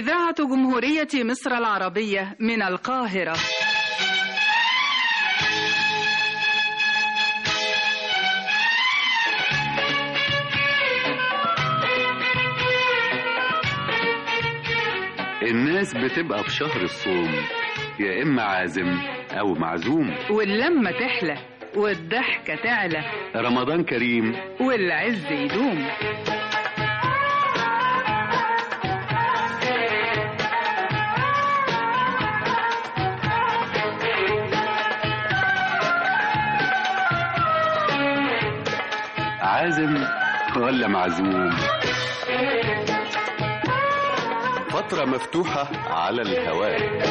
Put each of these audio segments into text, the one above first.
إذاعة جمهورية مصر العربية من القاهرة الناس بتبقى في شهر الصوم يا إما عازم أو معزوم واللمة تحلى والضحكة تعلى رمضان كريم والعز يدوم عازم ولا معزوم فترة مفتوحة على الهواء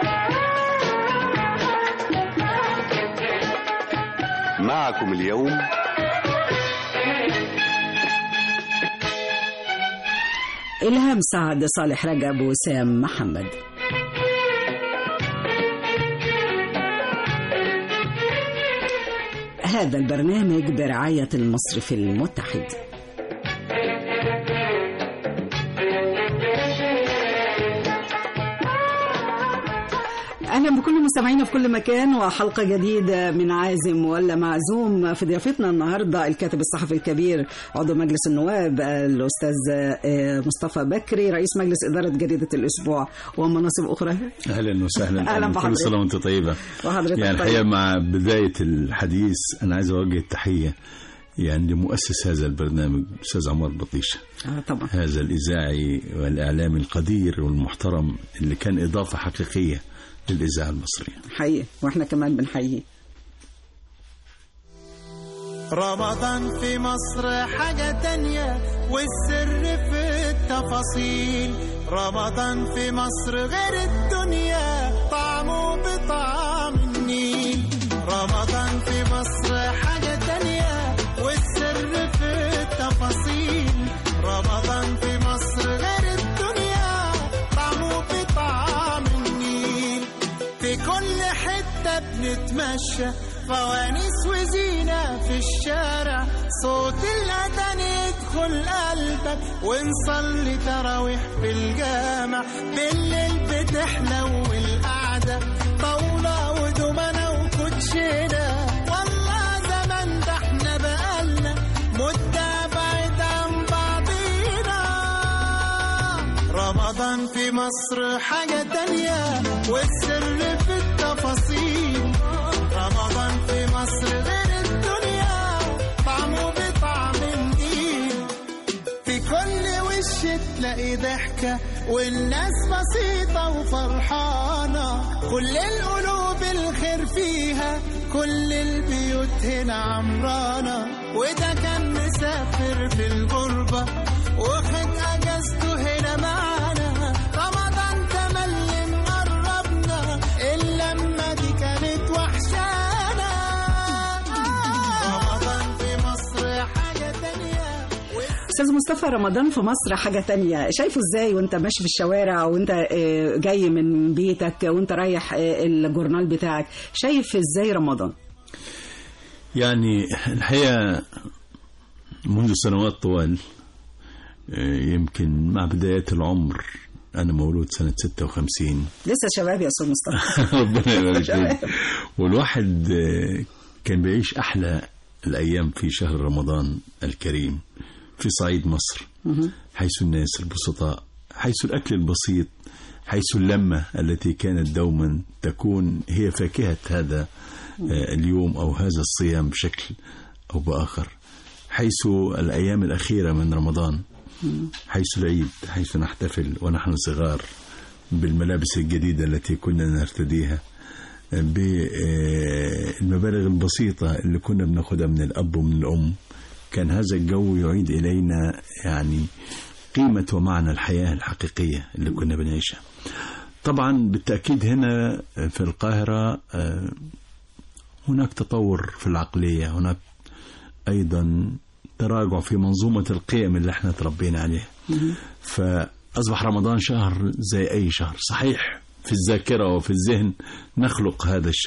معكم اليوم إلهام سعد صالح رجب وسام محمد هذا البرنامج برعاية المصرف المتحد اهلا بكل مستمعينا في كل مكان وحلقه جديده من عازم ولا معزوم في ضيافتنا النهارده الكاتب الصحفي الكبير عضو مجلس النواب الاستاذ مصطفى بكري رئيس مجلس اداره جريده الاسبوع ومناصب اخرى اهلا وسهلا أهلا كل بحضرتك. سنه وانت طيبه وحضرتك يعني طيب. الحقيقه مع بدايه الحديث انا عايز اوجه التحيه يعني لمؤسس هذا البرنامج الاستاذ عمر بطيشه اه طبعا هذا الاذاعي والاعلامي القدير والمحترم اللي كان اضافه حقيقيه للاذاعه المصريه حقيقي واحنا كمان بنحييه رمضان في مصر حاجة تانية والسر في التفاصيل رمضان في مصر غير الدنيا طعمه بطعم النيل رمضان في مصر حاجة تانية والسر في التفاصيل رمضان في مصر غير الدنيا طعمه بطعم النيل في كل حتة بنتمشى فوانيس وزينة في الشارع صوت الأذان يدخل قلبك ونصلي تراويح في الجامع بالليل بتحلو القعدة طاولة ودومنة وكوتشينة والله زمان ده احنا بقالنا مدة بعيد عن بعضينا رمضان في مصر حاجة تانية والسر في التفاصيل رمضان في مصر غير الدنيا طعمه بطعم النيل في كل وش تلاقي ضحكة والناس بسيطة وفرحانة كل القلوب الخير فيها كل البيوت هنا عمرانة وده كان مسافر في الغربة وخد أجازته هنا معانا رمضان تملي مقربنا اللمة دي كانت وحشانا رمضان في مصر حاجة تانية استاذ مصطفى رمضان في مصر حاجه تانية شايفه ازاي وانت ماشي في الشوارع وانت آه، جاي من بيتك وانت رايح آه، الجورنال بتاعك شايف ازاي رمضان يعني الحقيقه منذ سنوات طوال آه، يمكن مع بدايات العمر انا مولود سنه 56 لسه شباب يا استاذ مصطفى ربنا يبارك فيك والواحد آه، كان بيعيش احلى الايام في شهر رمضان الكريم في صعيد مصر حيث الناس البسطاء حيث الاكل البسيط حيث اللمه التي كانت دوما تكون هي فاكهه هذا آه، اليوم او هذا الصيام بشكل او باخر حيث الايام الاخيره من رمضان حيث العيد حيث نحتفل ونحن صغار بالملابس الجديدة التي كنا نرتديها بالمبالغ البسيطة اللي كنا بناخدها من الأب ومن الأم كان هذا الجو يعيد إلينا يعني قيمة ومعنى الحياة الحقيقية اللي كنا بنعيشها طبعا بالتأكيد هنا في القاهرة آه، هناك تطور في العقلية هناك أيضا تراجع في منظومة القيم اللي احنا تربينا عليها فأصبح رمضان شهر زي أي شهر صحيح في الذاكرة وفي الذهن نخلق هذا الشهر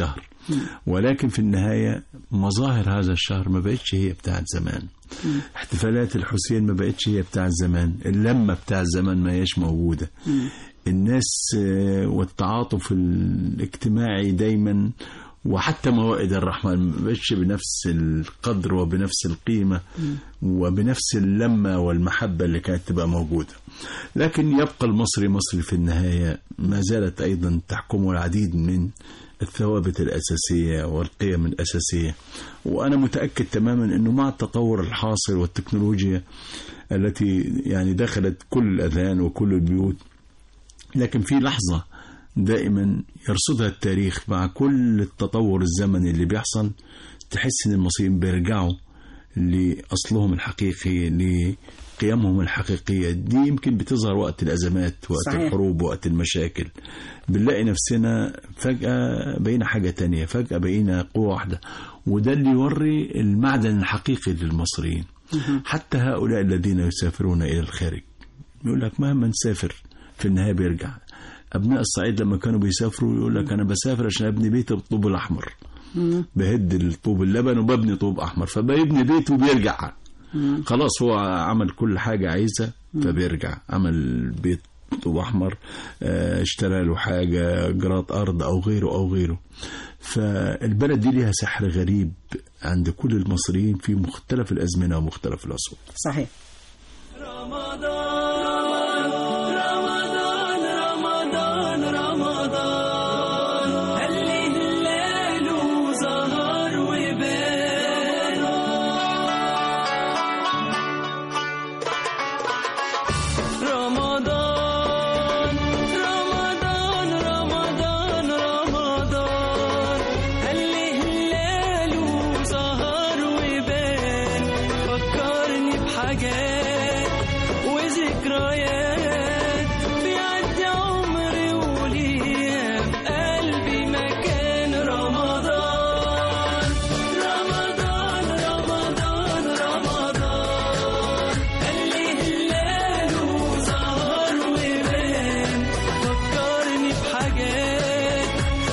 ولكن في النهاية مظاهر هذا الشهر ما بقتش هي بتاعت زمان احتفالات الحسين ما بقتش هي بتاعت زمان اللمة بتاعت زمان ما هيش موجودة الناس آه، والتعاطف الاجتماعي دايما وحتى موائد الرحمن ما بقتش بنفس القدر وبنفس القيمة وبنفس اللمة والمحبة اللي كانت تبقى موجودة لكن يبقى المصري مصري في النهاية ما زالت أيضا تحكمه العديد من الثوابت الأساسية والقيم الأساسية وأنا متأكد تماما أنه مع التطور الحاصل والتكنولوجيا التي يعني دخلت كل الأذهان وكل البيوت لكن في لحظة دائما يرصدها التاريخ مع كل التطور الزمني اللي بيحصل تحس ان المصريين بيرجعوا لأصلهم الحقيقي لقيمهم الحقيقية دي يمكن بتظهر وقت الأزمات وقت صحيح. الحروب وقت المشاكل بنلاقي نفسنا فجأة بقينا حاجة تانية فجأة بقينا قوة واحدة وده اللي يوري المعدن الحقيقي للمصريين حتى هؤلاء الذين يسافرون إلى الخارج يقول لك مهما نسافر في النهاية بيرجع أبناء الصعيد لما كانوا بيسافروا يقول لك أنا بسافر عشان أبني بيت بالطوب الأحمر بهد الطوب اللبن وببني طوب أحمر فبيبني بيت وبيرجع خلاص هو عمل كل حاجة عايزة فبيرجع عمل بيت طوب أحمر آه، اشترى له حاجة جرات أرض أو غيره أو غيره فالبلد دي ليها سحر غريب عند كل المصريين في مختلف الأزمنة ومختلف العصور صحيح رمضان رمضان رمضان رمضان اللي هلاله ظهر وبان فكرني بحاجات وذكريات بيعدي عمري وليا في قلبي مكان رمضان رمضان رمضان رمضان اللي هلاله ظهر وبان فكرني بحاجات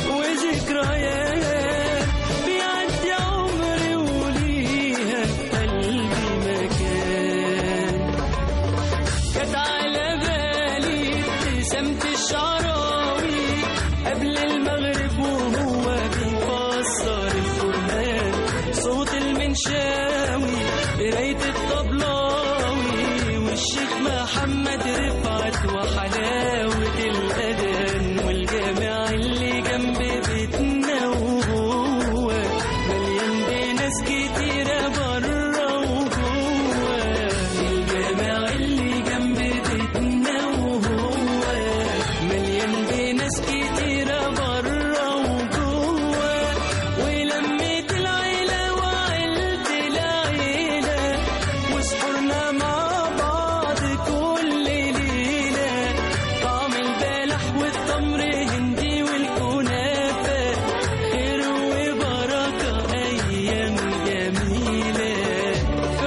وذكريات بيعدي عمري وليها في قلبي مكان كانت على بالي ابتسامة الشعراوي قبل المغرب وهو بيفسر القرآن صوت المنشاوي قراية الطبلاوي والشيخ محمد رفعت وحلاوة الأذان والجامع اللي جنب بيتنا وهو مليان بناس كتيرة برا وجوه الجامع اللي جنب بيتنا وهو مليان بناس كتيرة برا وجوه ولمة العيلة وعيلة العيلة وسحورنا مع بعض كل ليلة طعم البلح والتمر هندي والكنافة خير وبركة أيام جميلة في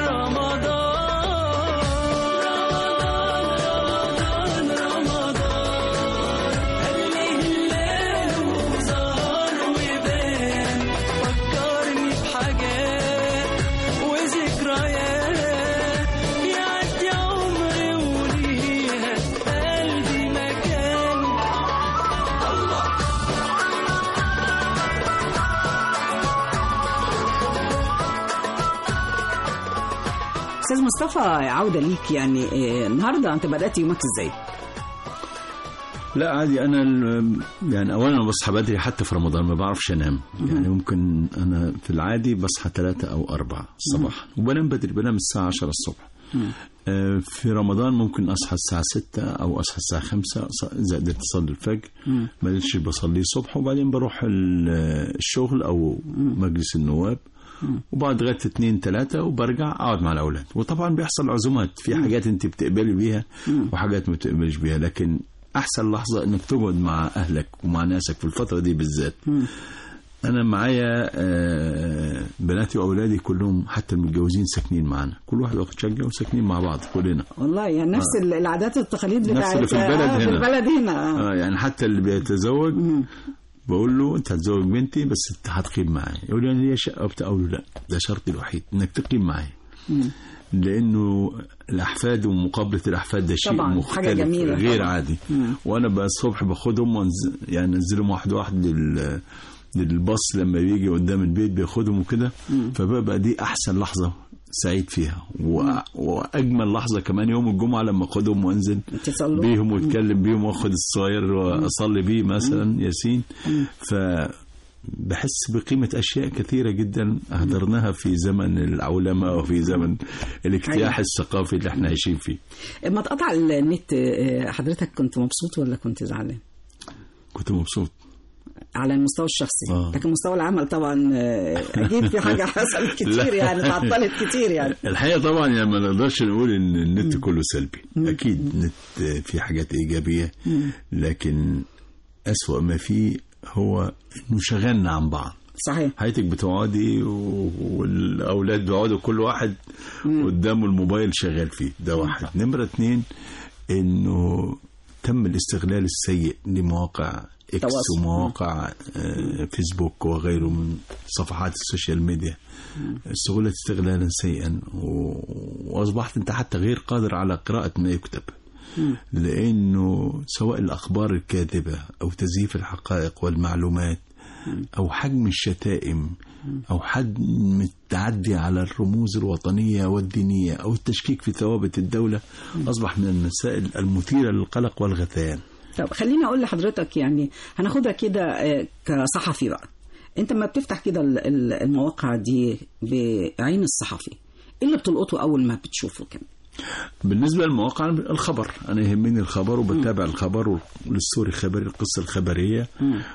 رمضان رمضان رمضان اللي هلاله ظهر وبان فكرني بحاجات وذكريات يعدي عمري وليها في قلبي مكان استاذ مصطفى عوده ليك يعني آه، النهارده انت بدات يومك ازاي؟ لا عادي انا ال- يعني اولا بصحى بدري حتى في رمضان ما بعرفش انام يعني ممكن انا في العادي بصحى ثلاثة او أربعة الصباح وبنام بدري بنام الساعة 10 الصبح آه، في رمضان ممكن اصحى الساعة 6 او اصحى الساعة 5 ص- اذا قدرت اصلي الفجر ما قدرتش بصلي الصبح وبعدين بروح ال- الشغل او مجلس النواب وبعد لغايه اثنين ثلاثة وبرجع اقعد مع الاولاد وطبعا بيحصل عزومات في حاجات انت بتقبلي بيها وحاجات ما بتقبليش بيها لكن احسن لحظه انك تقعد مع اهلك ومع ناسك في الفتره دي بالذات انا معايا آه، بناتي واولادي كلهم حتى المتجوزين ساكنين معانا كل واحد واخد شقه وساكنين مع بعض كلنا والله يعني نفس ال- العادات والتقاليد نفس بتاعت اللي في البلد آه، في هنا. البلد هنا آه. آه يعني حتى اللي بيتزوج بقول له انت هتزوج بنتي بس انت هتقيم معايا يقول لي انا ليا شقه وبتاع اقول له لا ده شرطي الوحيد انك تقيم معايا لانه الاحفاد ومقابله الاحفاد ده شيء طبعاً، حاجة مختلف جميلة غير طبعاً. عادي وانا بقى الصبح باخدهم وانزل يعني انزلهم واحد واحد لل للباص لما بيجي قدام البيت بياخدهم وكده فبقى دي احسن لحظه سعيد فيها و... واجمل لحظه كمان يوم الجمعه لما اخدهم وانزل تصلوا؟ بيهم واتكلم بيهم واخد الصغير واصلي بيه مثلا ياسين ف بحس بقيمة أشياء كثيرة جدا أهدرناها في زمن العولمة وفي زمن الاجتياح الثقافي اللي احنا عايشين فيه اما اتقطع النت آه، حضرتك كنت مبسوط ولا كنت زعلان كنت مبسوط على المستوى الشخصي آه. لكن مستوى العمل طبعا آه، اكيد في حاجه حصلت كتير لا. يعني تعطلت كتير يعني الحقيقة طبعا يعني ما نقدرش نقول ان النت كله سلبي اكيد النت فيه حاجات ايجابية لكن اسوأ ما فيه هو انه شغلنا عن بعض صحيح حياتك بتقعدي و- والاولاد بيقعدوا كل واحد قدامه الموبايل شغال فيه ده واحد نمرة اتنين انه تم الاستغلال السيء لمواقع اكس تواصل. ومواقع آه، فيسبوك وغيره من صفحات السوشيال ميديا استغلت استغلالا سيئا و- واصبحت انت حتى غير قادر على قراءة ما يكتب لانه سواء الاخبار الكاذبة او تزييف الحقائق والمعلومات او حجم الشتائم او حجم التعدي على الرموز الوطنية والدينية او التشكيك في ثوابت الدولة اصبح من المسائل المثيرة للقلق والغثيان طب خليني اقول لحضرتك يعني هناخدها كده آه، كصحفي بقى انت ما بتفتح كده ال- ال- المواقع دي بعين الصحفي ايه اللي بتلقطه اول ما بتشوفه كده بالنسبة للمواقع الخبر أنا يهمني الخبر وبتابع الخبر والستوري الخبري القصة الخبرية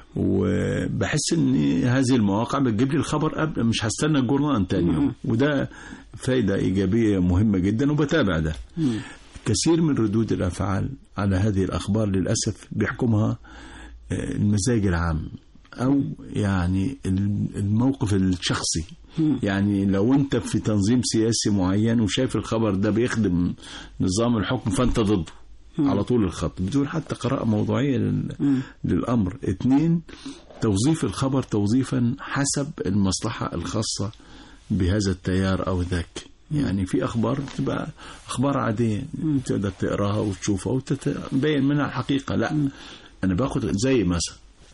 وبحس إن هذه المواقع بتجيب لي الخبر قبل مش هستنى الجورنال تاني يوم وده فايدة إيجابية مهمة جدا وبتابع ده كثير من ردود الأفعال على هذه الأخبار للأسف بيحكمها آه، المزاج العام أو يعني الموقف الشخصي يعني لو أنت في تنظيم سياسي معين وشايف الخبر ده بيخدم نظام الحكم فأنت ضده على طول الخط بدون حتى قراءة موضوعية لل- للأمر اتنين توظيف الخبر توظيفا حسب المصلحة الخاصة بهذا التيار أو ذاك يعني في أخبار بتبقى أخبار عادية تقدر تقراها وتشوفها وتبين منها الحقيقة لا أنا باخد زي مثلا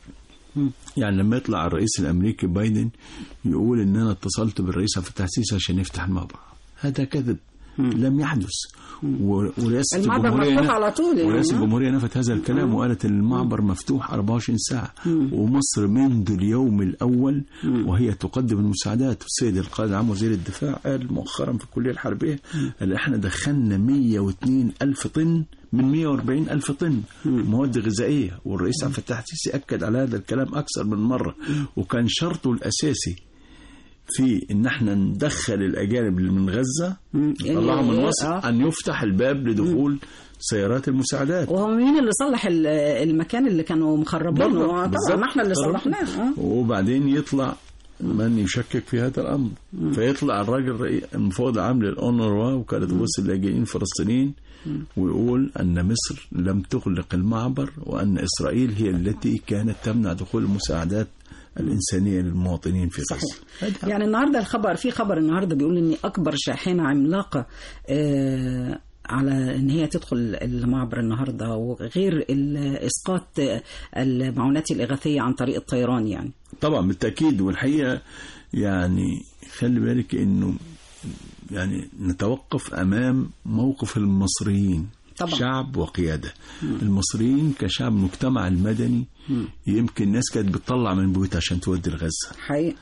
يعني لما يطلع الرئيس الامريكي بايدن يقول ان انا اتصلت بالرئيس عبد الفتاح السيسي عشان يفتح المعبر هذا كذب لم يحدث و- ورئاسه المعبر الجمهوريه مفتوح نف- على طول يعني. ورئاسه الجمهوريه نفت هذا الكلام وقالت ان المعبر مفتوح 24 ساعه ومصر منذ اليوم الاول وهي تقدم المساعدات السيد القائد العام وزير الدفاع قال مؤخرا في الكليه الحربيه قال احنا دخلنا 102 الف طن من 140 ألف طن مواد غذائية والرئيس عبد الفتاح السيسي أكد على هذا الكلام أكثر من مرة وكان شرطه الأساسي في ان احنا ندخل الاجانب اللي من غزه طلعهم من مصر آه. ان يفتح الباب لدخول سيارات المساعدات وهو مين اللي صلح ال- المكان اللي كانوا مخربينه برضه، آه، بالظبط. طبعا ما احنا اللي قررت. صلحناه آه. وبعدين يطلع من يشكك في هذا الامر فيطلع الراجل رئي- المفوض العام للاونروا وكاله غوث اللاجئين الفلسطينيين ويقول ان مصر لم تغلق المعبر وان اسرائيل هي التي كانت تمنع دخول المساعدات الانسانيه للمواطنين في غزه صحيح يعني النهارده الخبر في خبر النهارده بيقول ان اكبر شاحنه عملاقه آه على ان هي تدخل المعبر النهارده وغير ال- اسقاط المعونات الاغاثيه عن طريق الطيران يعني طبعا بالتاكيد والحقيقه يعني خلي بالك انه يعني نتوقف امام موقف المصريين طبعا. شعب وقياده المصريين كشعب المجتمع المدني يمكن ناس كانت بتطلع من بيوتها عشان تودي لغزه حقيقي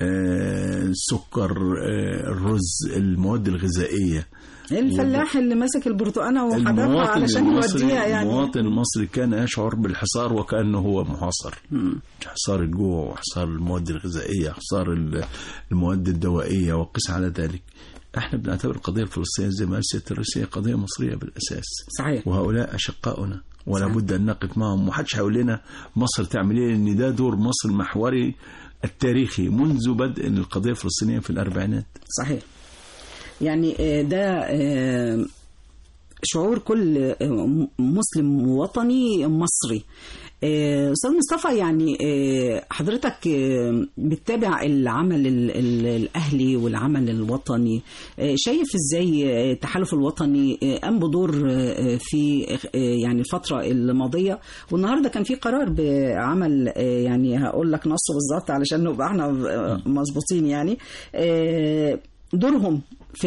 آه، السكر آه، الرز المواد الغذائيه الفلاح اللي ماسك البرتقانه وحدفها المواطن علشان المصري يوديها يعني المواطن المصري كان يشعر بالحصار وكأنه هو محاصر حصار الجوع وحصار المواد الغذائية حصار ال- المواد الدوائية وقس على ذلك احنا بنعتبر القضية الفلسطينية زي ما قالت الروسية قضية مصرية بالأساس صحيح وهؤلاء أشقاؤنا ولا صحيح. بد أن نقف معهم ومحدش هيقول لنا مصر تعمل ايه لأن ده دور مصر المحوري التاريخي منذ بدء القضية الفلسطينية في الأربعينات صحيح يعني آه، ده آه، شعور كل آه، مسلم وطني مصري آه، استاذ مصطفى يعني آه، حضرتك آه، بتتابع العمل ال- ال- الاهلي والعمل الوطني آه، شايف ازاي آه، التحالف الوطني آه، قام بدور آه، في آه، يعني الفتره الماضيه والنهارده كان في قرار بعمل آه، يعني هقول لك نصه بالظبط علشان نبقى احنا آه، مظبوطين يعني آه، دورهم في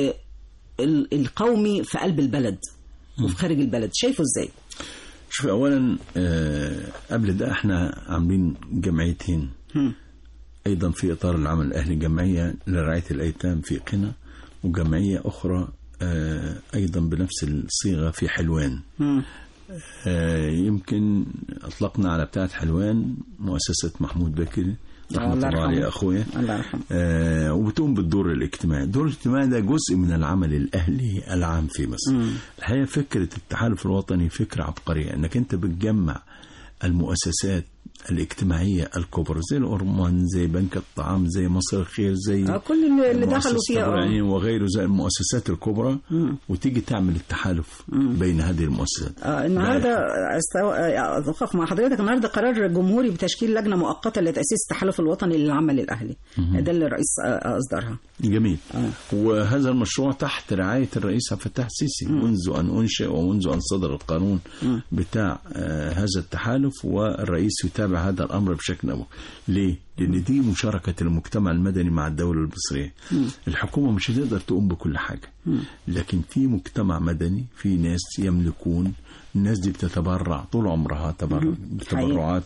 ال- القومي في قلب البلد وفي خارج البلد شايفه ازاي؟ شوف اولا آه، قبل ده احنا عاملين جمعيتين هم. ايضا في اطار العمل الاهلي جمعيه لرعايه الايتام في قنا وجمعيه اخرى آه، ايضا بنفس الصيغه في حلوان هم. آه، يمكن اطلقنا على بتاعه حلوان مؤسسه محمود بكري رحمه الله الله يرحمه. عليه اخويا الله يرحمه آه، وبتقوم بالدور الاجتماعي الدور الاجتماعي ده جزء من العمل الأهلي العام في مصر الحقيقة فكرة التحالف الوطني فكرة عبقرية انك انت بتجمع المؤسسات الاجتماعية الكبرى زي الأورمان زي بنك الطعام زي مصر الخير زي آه، كل اللي- اللي دخلوا مؤسسة فيها، آه. الرعاية وغيره زي المؤسسات الكبرى وتيجي تعمل التحالف بين هذه المؤسسات آه النهارده أستو... آه، اتوقف مع حضرتك النهارده قرار جمهوري بتشكيل لجنه مؤقته لتاسيس التحالف الوطني للعمل الاهلي ده اللي الرئيس آه، اصدرها جميل آه. وهذا المشروع تحت رعاية الرئيس عبد الفتاح السيسي منذ أن أنشئ ومنذ أن صدر القانون بتاع آه هذا التحالف والرئيس يتابع هذا الأمر بشكل أول ليه؟ لأن دي مشاركة المجتمع المدني مع الدولة المصرية الحكومة مش هتقدر تقوم بكل حاجة لكن في مجتمع مدني في ناس يملكون الناس دي بتتبرع طول عمرها تبرع تبرعات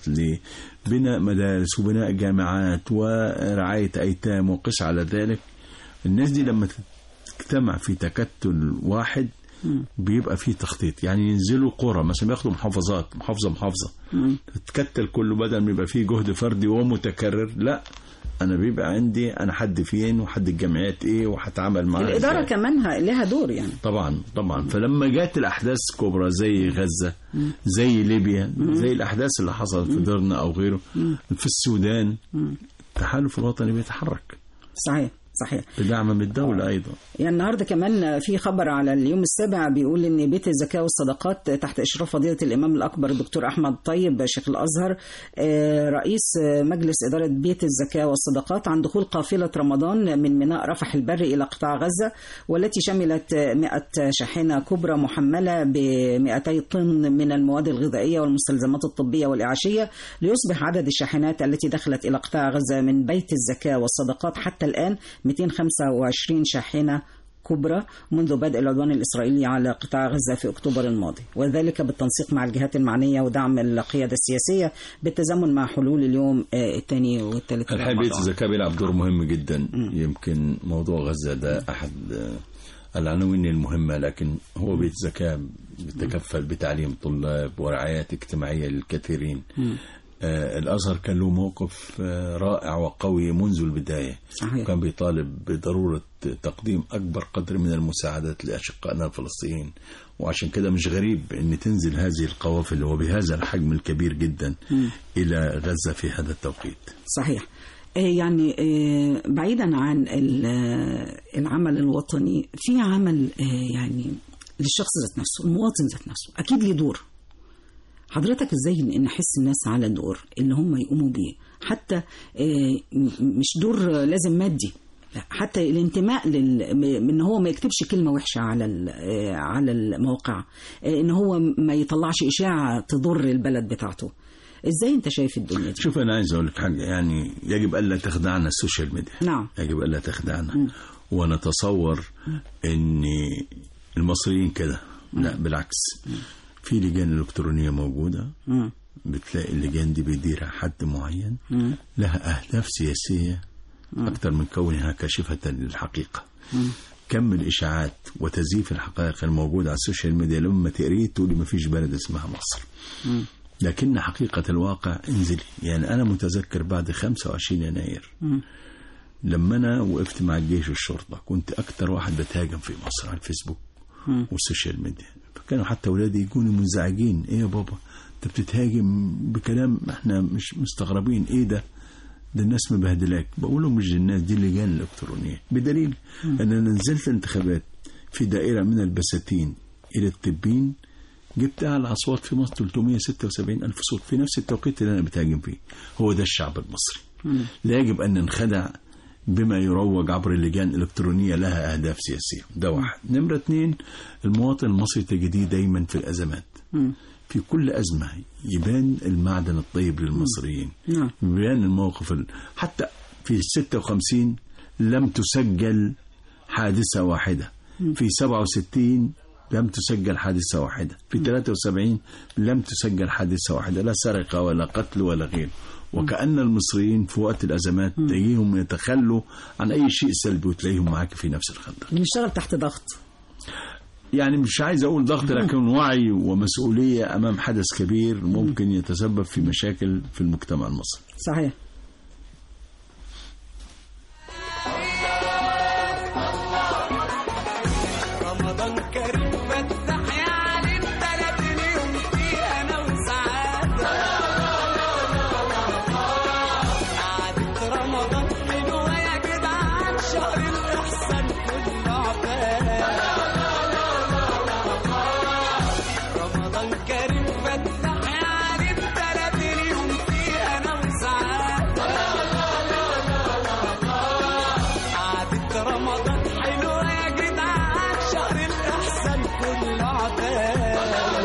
لبناء مدارس وبناء جامعات ورعاية أيتام وقس على ذلك الناس دي لما تجتمع في تكتل واحد بيبقى فيه تخطيط يعني ينزلوا قرى مثلا بياخدوا محافظات محافظة محافظة تتكتل كله بدل ما يبقى فيه جهد فردي ومتكرر لا انا بيبقى عندي انا حد فين وحد الجمعيات ايه وهتعامل معاه الاداره إزاي. كمان ه- لها دور يعني طبعا طبعا فلما جت الاحداث كبرى زي غزه زي ليبيا زي الاحداث اللي حصلت في درنا او غيره في السودان التحالف الوطني بيتحرك صحيح صحيح بدعم من الدوله ايضا يعني النهارده كمان في خبر على اليوم السابع بيقول ان بيت الزكاه والصدقات تحت اشراف فضيله الامام الاكبر الدكتور احمد طيب شيخ الازهر آه، رئيس مجلس اداره بيت الزكاه والصدقات عن دخول قافله رمضان من ميناء رفح البري الى قطاع غزه والتي شملت 100 شاحنه كبرى محمله ب 200 طن من المواد الغذائيه والمستلزمات الطبيه والاعاشيه ليصبح عدد الشاحنات التي دخلت الى قطاع غزه من بيت الزكاه والصدقات حتى الان 225 شاحنه كبرى منذ بدء العدوان الإسرائيلي على قطاع غزة في أكتوبر الماضي وذلك بالتنسيق مع الجهات المعنية ودعم القيادة السياسية بالتزامن مع حلول اليوم آه، الثاني والثالث الحقيقه بيت رمضان. الزكاه بيلعب دور مهم جدا يمكن موضوع غزه ده احد آه، العناوين المهمه لكن هو بيت زكاه بيتكفل بتعليم طلاب ورعايات اجتماعيه للكثيرين آه الازهر كان له موقف آه رائع وقوي منذ البدايه صحيح. وكان بيطالب بضروره تقديم اكبر قدر من المساعدات لاشقائنا الفلسطينيين وعشان كده مش غريب ان تنزل هذه القوافل وبهذا الحجم الكبير جدا الى غزه في هذا التوقيت صحيح آه، يعني آه، بعيدا عن ال- آه، العمل الوطني في عمل آه، يعني للشخص ذات نفسه المواطن ذات نفسه أكيد ليه دور حضرتك ازاي ن- نحس الناس على دور اللي هم يقوموا بيه حتى آه، م- مش دور لازم مادي لا، حتى الانتماء لل م- ان هو ما يكتبش كلمه وحشه على ال- آه، على الموقع آه، ان هو ما يطلعش اشاعه تضر البلد بتاعته ازاي انت شايف الدنيا دي شوف انا عايز اقول لك حاجه يعني يجب الا تخدعنا السوشيال ميديا نعم. يجب الا تخدعنا ونتصور ان المصريين كده لا بالعكس في لجان الكترونيه موجوده مم. بتلاقي اللجان دي بيديرها حد معين لها اهداف سياسيه اكثر من كونها كاشفه للحقيقه كم الاشاعات وتزييف الحقائق الموجوده على السوشيال ميديا لما تقريه تقولي ما فيش بلد اسمها مصر لكن حقيقة الواقع انزلي يعني أنا متذكر بعد 25 يناير لما أنا وقفت مع الجيش والشرطة كنت أكتر واحد بتهاجم في مصر على الفيسبوك والسوشيال ميديا فكانوا حتى أولادي يكونوا منزعجين إيه يا بابا أنت بتتهاجم بكلام إحنا مش مستغربين إيه ده ده الناس مبهدلاك بقول لهم مش الناس دي اللجان الإلكترونية بدليل أن أنا نزلت انتخابات في دائرة من البساتين إلى التبين جبت اعلى اصوات في مصر 376 الف صوت في نفس التوقيت اللي انا بتهاجم فيه هو ده الشعب المصري لا يجب ان ننخدع بما يروج عبر اللجان الالكترونيه لها اهداف سياسيه ده واحد نمره اثنين المواطن المصري تجديه دايما في الازمات في كل ازمه يبان المعدن الطيب للمصريين نعم. يبان الموقف ال... حتى في 56 لم تسجل حادثه واحده في 67 لم تسجل حادثة واحدة في 73 لم تسجل حادثة واحدة لا سرقة ولا قتل ولا غيره وكأن المصريين في وقت الأزمات تلاقيهم يتخلوا عن أي شيء سلبي وتلاقيهم معاك في نفس الخندق بنشتغل تحت ضغط يعني مش عايز أقول ضغط لكن وعي ومسؤولية أمام حدث كبير ممكن يتسبب في مشاكل في المجتمع المصري صحيح رمضان كريم فتح يا علي تلات اليوم فيه انا وسعادة قعدة رمضان حلوة يا جدعان شهر الإحسان كله عباد رمضان كريم فتح يا علي تلات اليوم فيه انا وسعادة قعدة رمضان حلوة يا جدعان شهر الإحسان كله عباد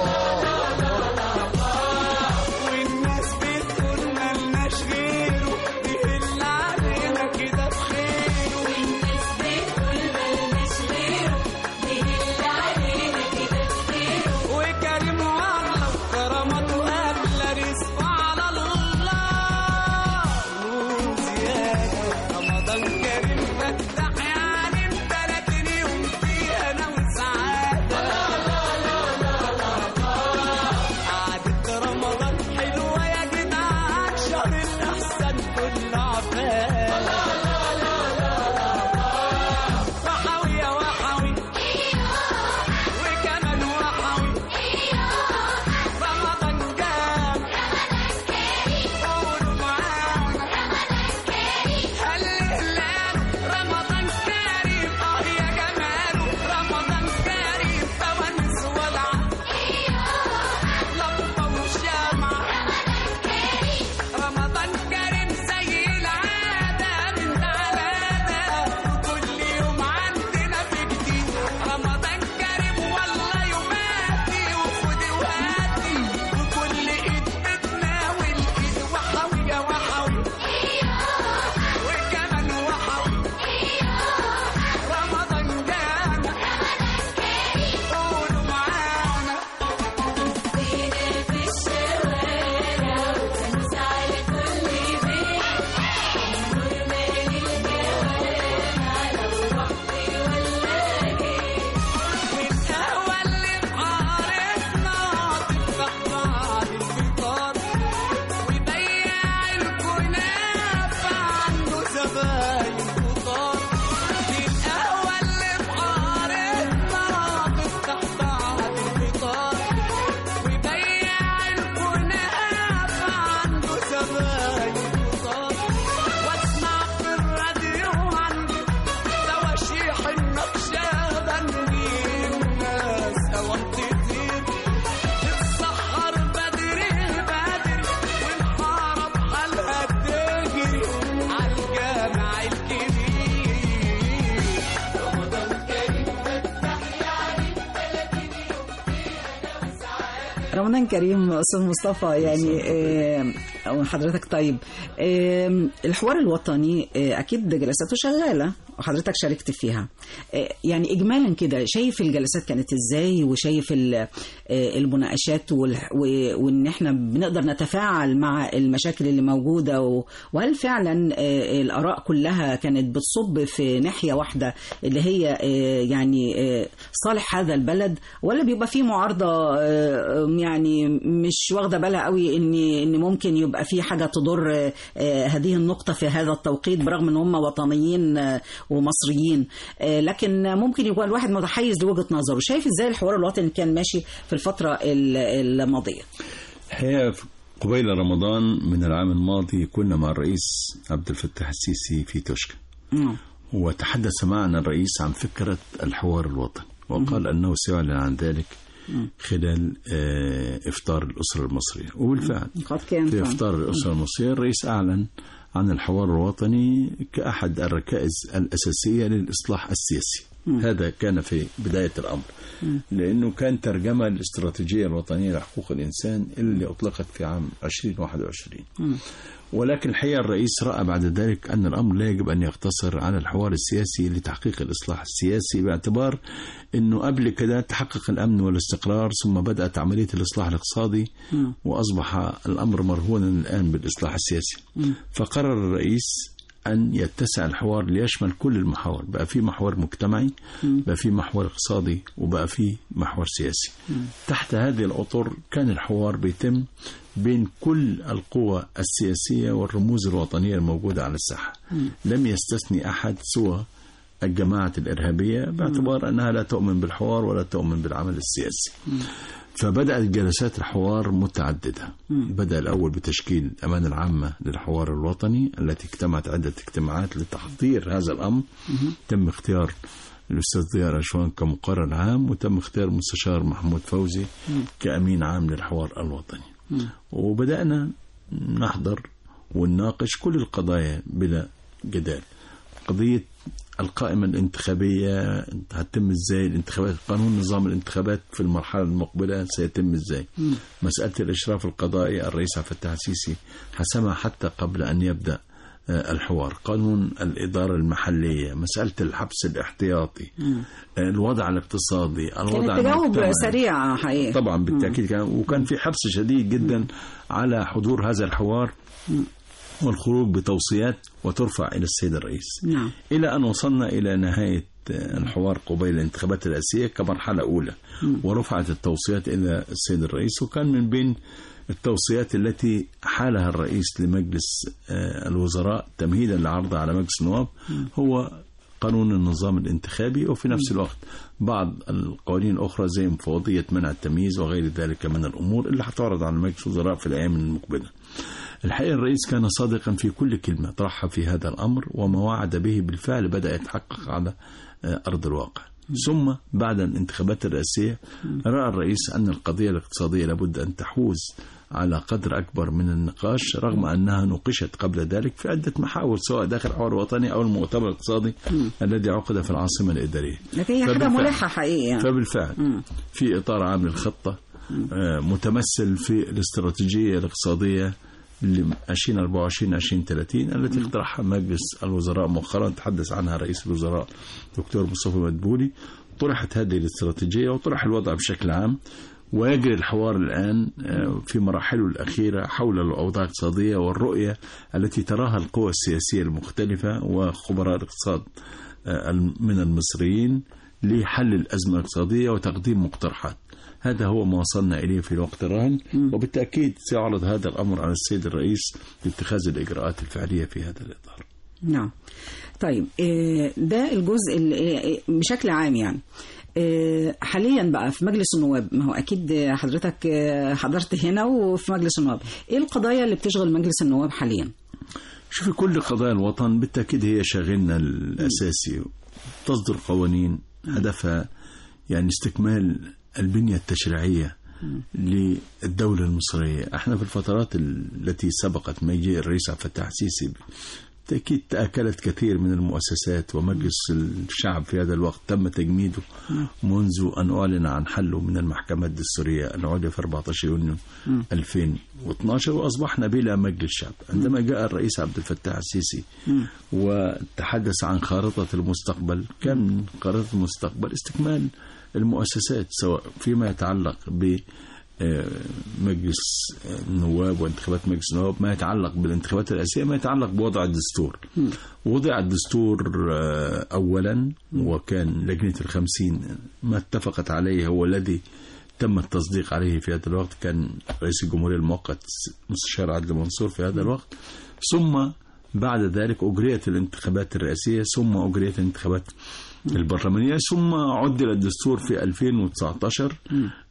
والناس بتقول ملناش غيره بيهل علينا كده بخيره والناس بتقول ملناش غيره بيهل علينا كده بخيره وكريم والله وكرمته أغلى رزقه على الله وزيادة رمضان كريم فتح يا عليم تلاتين يوم فيه أنا وسعادة قعدة رمضان حلوة يا جدعان شهر الأحسن كله عباد وحوي يا وحوي وكمان وحوي رمضان جام قولوا معانا هل هلال رمضان كريم اه يا جماله رمضان كريم فوانس ولعة لمبة وشمعة رمضان كريم زي العادة من العادة كل يوم عندنا في جديد رمضان كريم والله يوماتي وخدي وهاتي وكل ايد بتناول ايد وحوي يا وحوي وكمان وحوي رمضان جانا قولوا معانا في الشوارع وتنسى على كل بيت نور مالي الجوامع لو رحتي ولا جيت والقهوة اللي في عارفنا تفتح بعد الفطار ويبيع الكنافة عنده زباين كتار القهوة اللي في عارفنا تفتح بعد الفطار ويبيع الكنافة عنده زباين كتار واسمع في الراديو عندي تواشيح النقشبندي الناس اوام كتير تتسحر بدري بدري والحارة بحالها تجري عالجامع الكبير رمضان كريم فتح يعني تلاتين يوم رمضان كريم استاذ مصطفى يعني آه، أو حضرتك طيب آه، الحوار الوطني آه، اكيد جلساته شغاله وحضرتك شاركت فيها آه، يعني اجمالا كده شايف الجلسات كانت ازاي وشايف ال- آه، المناقشات والح- و- وان احنا بنقدر نتفاعل مع المشاكل اللي موجوده و- وهل فعلا آه، الاراء كلها كانت بتصب في ناحيه واحده اللي هي آه، يعني آه، صالح هذا البلد ولا بيبقى في معارضه آه، يعني مش واخده بالها قوي ان ان ممكن يبقى في حاجه تضر آه، هذه النقطه في هذا التوقيت برغم ان هم وطنيين آه، ومصريين آه، لكن ممكن يكون الواحد متحيز لوجهه نظره شايف ازاي الحوار الوطني كان ماشي في الفتره ال- الماضيه الحقيقة في- قبيل رمضان من العام الماضي كنا مع الرئيس عبد الفتاح السيسي في توشكا نعم. وتحدث معنا الرئيس عن فكرة الحوار الوطني وقال أنه سيعلن عن ذلك خلال آه، إفطار الأسرة المصرية وبالفعل قد كان في فعلا. إفطار الأسرة المصرية الرئيس أعلن عن الحوار الوطني كأحد الركائز الأساسية للإصلاح السياسي هذا كان في بداية الأمر لأنه كان ترجمة للاستراتيجية الوطنية لحقوق الإنسان اللي أطلقت في عام 2021 ولكن الحقيقة الرئيس رأى بعد ذلك أن الأمر لا يجب أن يقتصر على الحوار السياسي لتحقيق الإصلاح السياسي باعتبار أنه قبل كده تحقق الأمن والاستقرار ثم بدأت عملية الإصلاح الاقتصادي وأصبح الأمر مرهونا الآن بالإصلاح السياسي فقرر الرئيس أن يتسع الحوار ليشمل كل المحاور بقى في محور مجتمعي بقى في محور اقتصادي وبقى في محور سياسي تحت هذه الأطر كان الحوار بيتم بين كل القوى السياسية والرموز الوطنية الموجودة على الساحة لم يستثني أحد سوى الجماعة الإرهابية باعتبار أنها لا تؤمن بالحوار ولا تؤمن بالعمل السياسي فبدأت جلسات الحوار متعددة بدأ الأول بتشكيل الأمانة العامة للحوار الوطني التي اجتمعت عدة اجتماعات لتحضير هذا الأمر تم اختيار الأستاذ ضياء رشوان كمقرر عام وتم اختيار مستشار محمود فوزي كأمين عام للحوار الوطني وبدأنا نحضر ونناقش كل القضايا بلا جدال قضية القائمة الانتخابية هتتم ازاي الانتخابات قانون نظام الانتخابات في المرحلة المقبلة سيتم ازاي مسألة الإشراف القضائي الرئيس عبد الفتاح السيسي حسمها حتى قبل أن يبدأ آه، الحوار قانون الإدارة المحلية مسألة الحبس الاحتياطي آه، الوضع الاقتصادي الوضع كانت تجاوب المجتمعي. سريع حقيقة طبعا بالتاكيد كان وكان في حرص شديد جدا على حضور هذا الحوار والخروج بتوصيات وترفع الى السيد الرئيس نعم الى ان وصلنا الى نهايه الحوار قبيل الانتخابات الرئاسيه كمرحله اولى ورفعت التوصيات الى السيد الرئيس وكان من بين التوصيات التي حالها الرئيس لمجلس آه، الوزراء تمهيدا لعرضها على مجلس النواب هو قانون النظام الانتخابي وفي نفس الوقت بعض القوانين الأخرى زي مفوضية منع التمييز وغير ذلك من الأمور اللي هتعرض على مجلس الوزراء في الأيام المقبلة الحقيقة الرئيس كان صادقا في كل كلمة طرحها في هذا الأمر وما وعد به بالفعل بدأ يتحقق على آه، أرض الواقع ثم بعد الانتخابات الرئاسية رأى الرئيس أن القضية الاقتصادية لابد أن تحوز على قدر أكبر من النقاش رغم أنها نوقشت قبل ذلك في عدة محاور سواء داخل الحوار الوطني أو المؤتمر الاقتصادي الذي عقد في العاصمة الإدارية لكن هي حاجة فبالفعل- ملحة حقيقة يعني. فبالفعل في إطار عام للخطة آه، متمثل في الاستراتيجية الاقتصادية ل 2024 2030 التي اقترحها مجلس الوزراء مؤخرا تحدث عنها رئيس الوزراء دكتور مصطفى مدبولي طرحت هذه الاستراتيجية وطرح الوضع بشكل عام ويجري الحوار الآن آه، في مراحله الأخيرة حول الأوضاع الاقتصادية والرؤية التي تراها القوى السياسية المختلفة وخبراء الاقتصاد آه، من المصريين لحل الأزمة الاقتصادية وتقديم مقترحات هذا هو ما وصلنا إليه في الوقت الراهن وبالتأكيد سيعرض هذا الأمر على السيد الرئيس لاتخاذ الإجراءات الفعلية في هذا الإطار نعم طيب آه، ده الجزء ال- آه، بشكل عام يعني آه، حاليا بقى في مجلس النواب ما هو اكيد حضرتك آه، حضرت هنا وفي مجلس النواب ايه القضايا اللي بتشغل مجلس النواب حاليا شوفي كل قضايا الوطن بالتأكيد هي شاغلنا الأساسي تصدر قوانين هدفها يعني استكمال البنية التشريعية للدولة المصرية احنا في الفترات التي سبقت مجيء الرئيس عبد الفتاح السيسي بالتأكيد تأكلت كثير من المؤسسات ومجلس الشعب في هذا الوقت تم تجميده منذ أن أعلن عن حله من المحكمة الدستورية العليا في 14 يونيو 2012 وأصبحنا بلا مجلس شعب عندما جاء الرئيس عبد الفتاح السيسي وتحدث عن خارطة المستقبل كان من خارطة المستقبل استكمال المؤسسات سواء فيما يتعلق ب آه، مجلس النواب وانتخابات مجلس النواب ما يتعلق بالانتخابات الرئاسية ما يتعلق بوضع الدستور وضع الدستور آه، أولا وكان لجنة الخمسين ما اتفقت عليه هو الذي تم التصديق عليه في هذا الوقت كان رئيس الجمهورية المؤقت مستشار عدلي منصور في هذا الوقت ثم بعد ذلك أجريت الانتخابات الرئاسية ثم أجريت الانتخابات البرلمانية ثم عدل الدستور في 2019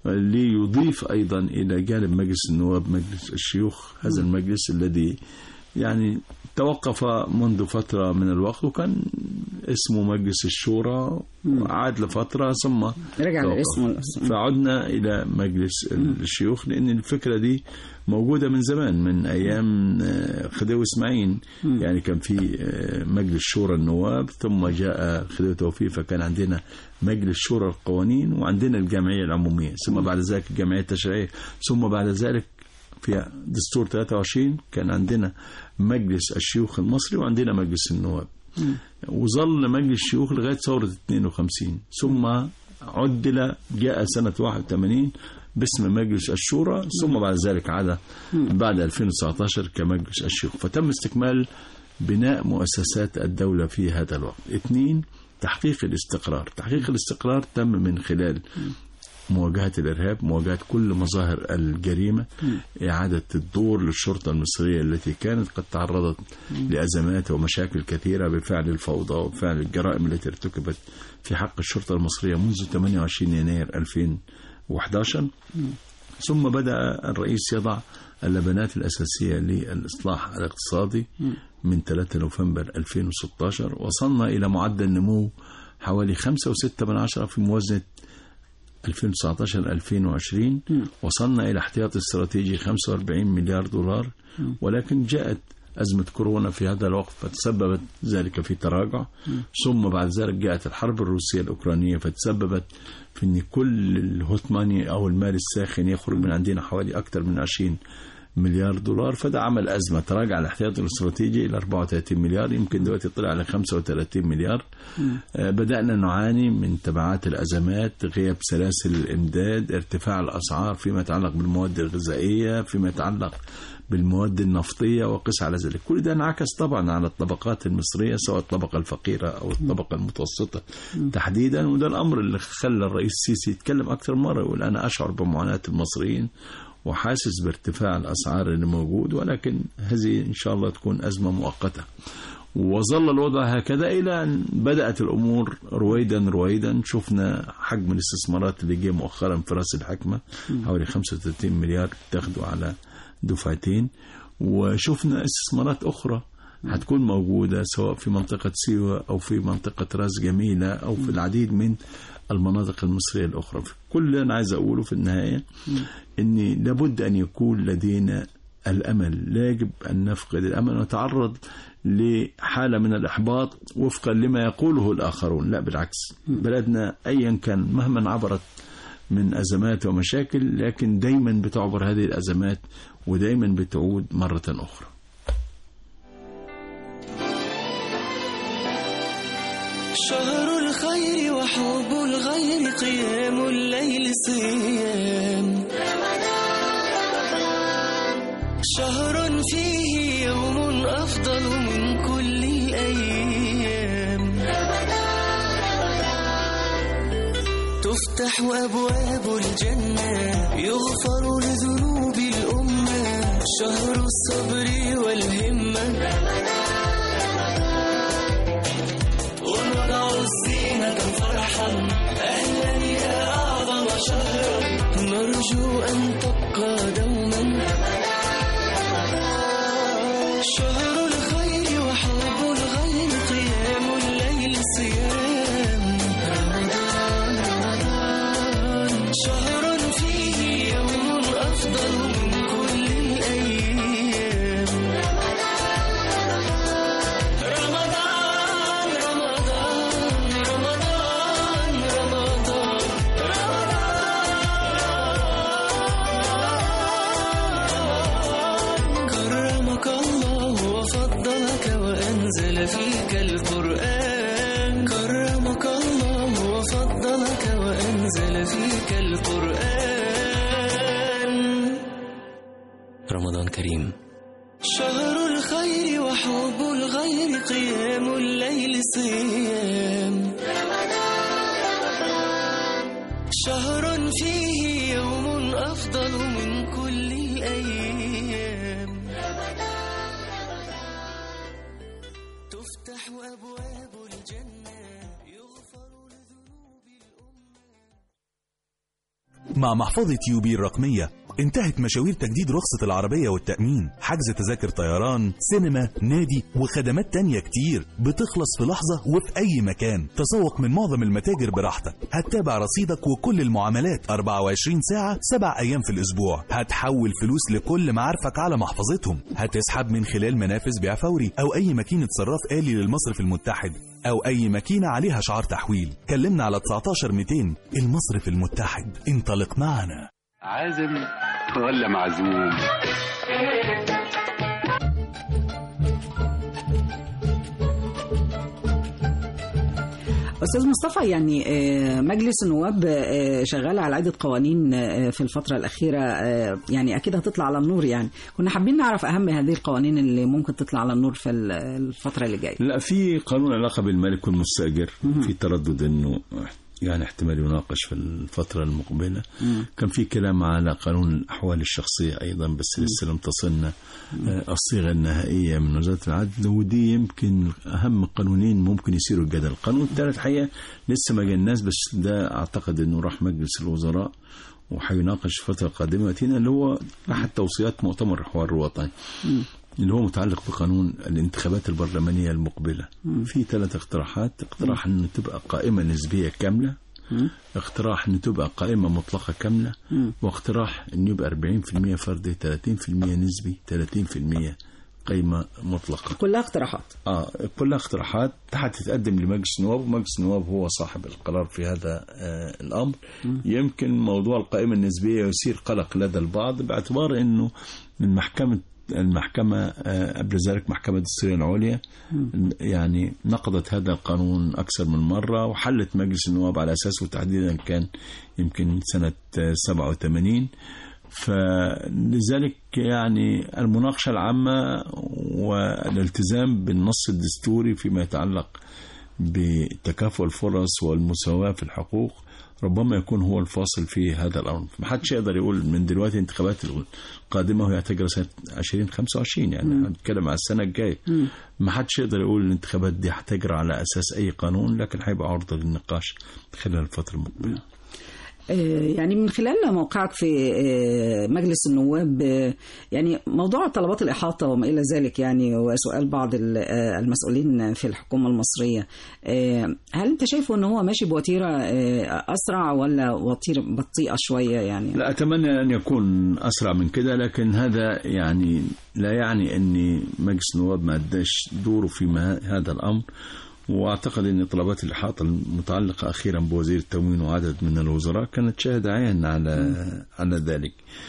ليضيف أيضا إلى جانب مجلس النواب مجلس الشيوخ هذا المجلس الذي يعني توقف منذ فترة من الوقت وكان اسمه مجلس الشورى عاد لفترة ثم رجع توقف. لاسمه الأصلي. فعدنا إلى مجلس الشيوخ لأن الفكرة دي موجودة من زمان من أيام آه، خديوي إسماعيل يعني كان في آه، مجلس شورى النواب ثم جاء خديوي توفيق فكان عندنا مجلس شورى القوانين وعندنا الجمعية العمومية ثم بعد ذلك الجمعية التشريعية ثم بعد ذلك في دستور 23 كان عندنا مجلس الشيوخ المصري وعندنا مجلس النواب وظل مجلس الشيوخ لغاية ثورة 52 ثم عدل جاء سنة 81 باسم مجلس الشورى ثم بعد ذلك عاد بعد 2019 كمجلس الشيوخ فتم استكمال بناء مؤسسات الدولة في هذا الوقت اثنين تحقيق الاستقرار تحقيق الاستقرار تم من خلال مواجهة الإرهاب مواجهة كل مظاهر الجريمة إعادة الدور للشرطة المصرية التي كانت قد تعرضت لأزمات ومشاكل كثيرة بفعل الفوضى وفعل الجرائم التي ارتكبت في حق الشرطة المصرية منذ 28 يناير 2011 ثم بدأ الرئيس يضع اللبنات الأساسية للإصلاح الاقتصادي من 3 نوفمبر 2016 وصلنا إلى معدل نمو حوالي 5.6 من عشرة في موازنة 2019 2020 وصلنا إلى احتياط استراتيجي 45 مليار دولار ولكن جاءت أزمة كورونا في هذا الوقت فتسببت ذلك في تراجع ثم بعد ذلك جاءت الحرب الروسية الأوكرانية فتسببت في أن كل الهوت ماني أو المال الساخن يخرج من عندنا حوالي أكثر من 20 مليار دولار فده عمل أزمة تراجع الاحتياطي الاستراتيجي إلى 34 مليار يمكن دلوقتي طلع على 35 مليار آه، بدأنا نعاني من تبعات الأزمات غياب سلاسل الإمداد ارتفاع الأسعار فيما يتعلق بالمواد الغذائية فيما يتعلق بالمواد النفطية وقس على ذلك كل ده انعكس طبعا على الطبقات المصرية سواء الطبقة الفقيرة أو الطبقة المتوسطة تحديدا وده الأمر اللي خلى الرئيس السيسي يتكلم أكثر مرة يقول أنا أشعر بمعاناة المصريين وحاسس بارتفاع الأسعار اللي موجود ولكن هذه إن شاء الله تكون أزمة مؤقتة وظل الوضع هكذا إلى أن بدأت الأمور رويدا رويدا شفنا حجم الاستثمارات اللي جه مؤخرا في رأس الحكمة حوالي 35 مليار تاخدوا على دفعتين وشفنا استثمارات أخرى هتكون موجودة سواء في منطقة سيوة أو في منطقة راس جميلة أو في العديد من المناطق المصرية الأخرى كل اللي أنا عايز أقوله في النهاية أن لابد أن يكون لدينا الأمل لا يجب أن نفقد الأمل ونتعرض لحالة من الإحباط وفقا لما يقوله الآخرون لا بالعكس بلدنا أيا كان مهما عبرت من أزمات ومشاكل لكن دايما بتعبر هذه الأزمات ودايما بتعود مرة أخرى شهر الخير وحب الغير قيام الليل صيام شهر فيه يوم أفضل من كل الأيام تفتح أبواب الجنة يغفر لذنوب الأمة شهر الصبر والهمة ونضع الزينة فرحا أهلا يا أعظم شهر نرجو أن تبقى دوما شهر الخير وحب الغير قيام الليل صيام رمضان رمضان شهر فيه يوم أفضل من كل الأيام رمضان رمضان رمضان رمضان كرمك الله وفضلك وأنزل فيك القرآن كرمك الله وفضلك وأنزل فيك القرآن رمضان كريم شهر الخير وحب الغير قيام الليل صيام شهر فيه يوم أفضل من كل الأيام تفتح أبواب الجنة يغفر لذنوب الأمة مع محفظة يوبي الرقمية انتهت مشاوير تجديد رخصة العربية والتأمين حجز تذاكر طيران سينما نادي وخدمات تانية كتير بتخلص في لحظة وفي أي مكان تسوق من معظم المتاجر براحتك هتتابع رصيدك وكل المعاملات 24 ساعة 7 أيام في الأسبوع هتحول فلوس لكل معارفك على محفظتهم هتسحب من خلال منافذ بيع فوري أو أي ماكينة صراف آلي للمصرف المتحد أو أي ماكينة عليها شعار تحويل كلمنا على 19 200 المصرف المتحد انطلق معنا عازم ولا معزوم استاذ مصطفى يعني آه، مجلس النواب آه، شغال على عده قوانين آه، في الفتره الاخيره آه، يعني اكيد هتطلع على النور يعني كنا حابين نعرف اهم هذه القوانين اللي ممكن تطلع على النور في ال- الفتره اللي جايه لا في قانون علاقة بالمالك والمستأجر في تردد انه يعني احتمال يناقش في الفترة المقبلة كان في كلام على قانون الأحوال الشخصية أيضا بس لسه لم تصلنا آه، الصيغة النهائية من وزارة العدل ودي يمكن أهم قانونين ممكن يصيروا الجدل القانون الثالث حقيقة لسه ما جالناش بس ده أعتقد أنه راح مجلس الوزراء وحيناقش الفترة القادمة وقتنا اللي هو أحد توصيات مؤتمر الحوار الوطني اللي هو متعلق بقانون الانتخابات البرلمانية المقبلة في ثلاث اقتراحات اقتراح أن تبقى قائمة نسبية كاملة اقتراح أن تبقى قائمة مطلقة كاملة واقتراح أن يبقى 40% فردي 30% نسبي 30% قيمة مطلقة كلها اقتراحات اه كلها اقتراحات هتتقدم لمجلس النواب ومجلس النواب هو صاحب القرار في هذا آه الامر يمكن موضوع القائمه النسبيه يثير قلق لدى البعض باعتبار انه من محكمه المحكمة آه، قبل ذلك محكمة الدستورية العليا يعني نقضت هذا القانون أكثر من مرة وحلت مجلس النواب على أساسه تحديدا كان يمكن سنة آه، 87 فلذلك يعني المناقشة العامة والالتزام بالنص الدستوري فيما يتعلق بتكافؤ الفرص والمساواة في الحقوق ربما يكون هو الفاصل في هذا الأمر ما حدش يقدر يقول من دلوقتي الانتخابات القادمة وهي هتجرى سنة 2025 يعني هنتكلم على السنة الجاية ما حدش يقدر يقول الانتخابات دي هتجرى على أساس أي قانون لكن هيبقى عرضة للنقاش خلال الفترة المقبلة آه، يعني من خلال موقعك في آه، مجلس النواب آه، يعني موضوع طلبات الإحاطة وما إلى ذلك يعني وسؤال بعض ال- آه، المسؤولين في الحكومة المصرية آه، هل أنت شايفه أن هو ماشي بوتيرة آه، أسرع ولا وتيرة بطيئة شوية يعني لا أتمنى أن يكون أسرع من كده لكن هذا يعني لا يعني أن مجلس النواب ما أداش دوره في ما- هذا الأمر وأعتقد أن طلبات الإحاطة المتعلقة أخيرا بوزير التموين وعدد من الوزراء كانت شاهد عين على على ذلك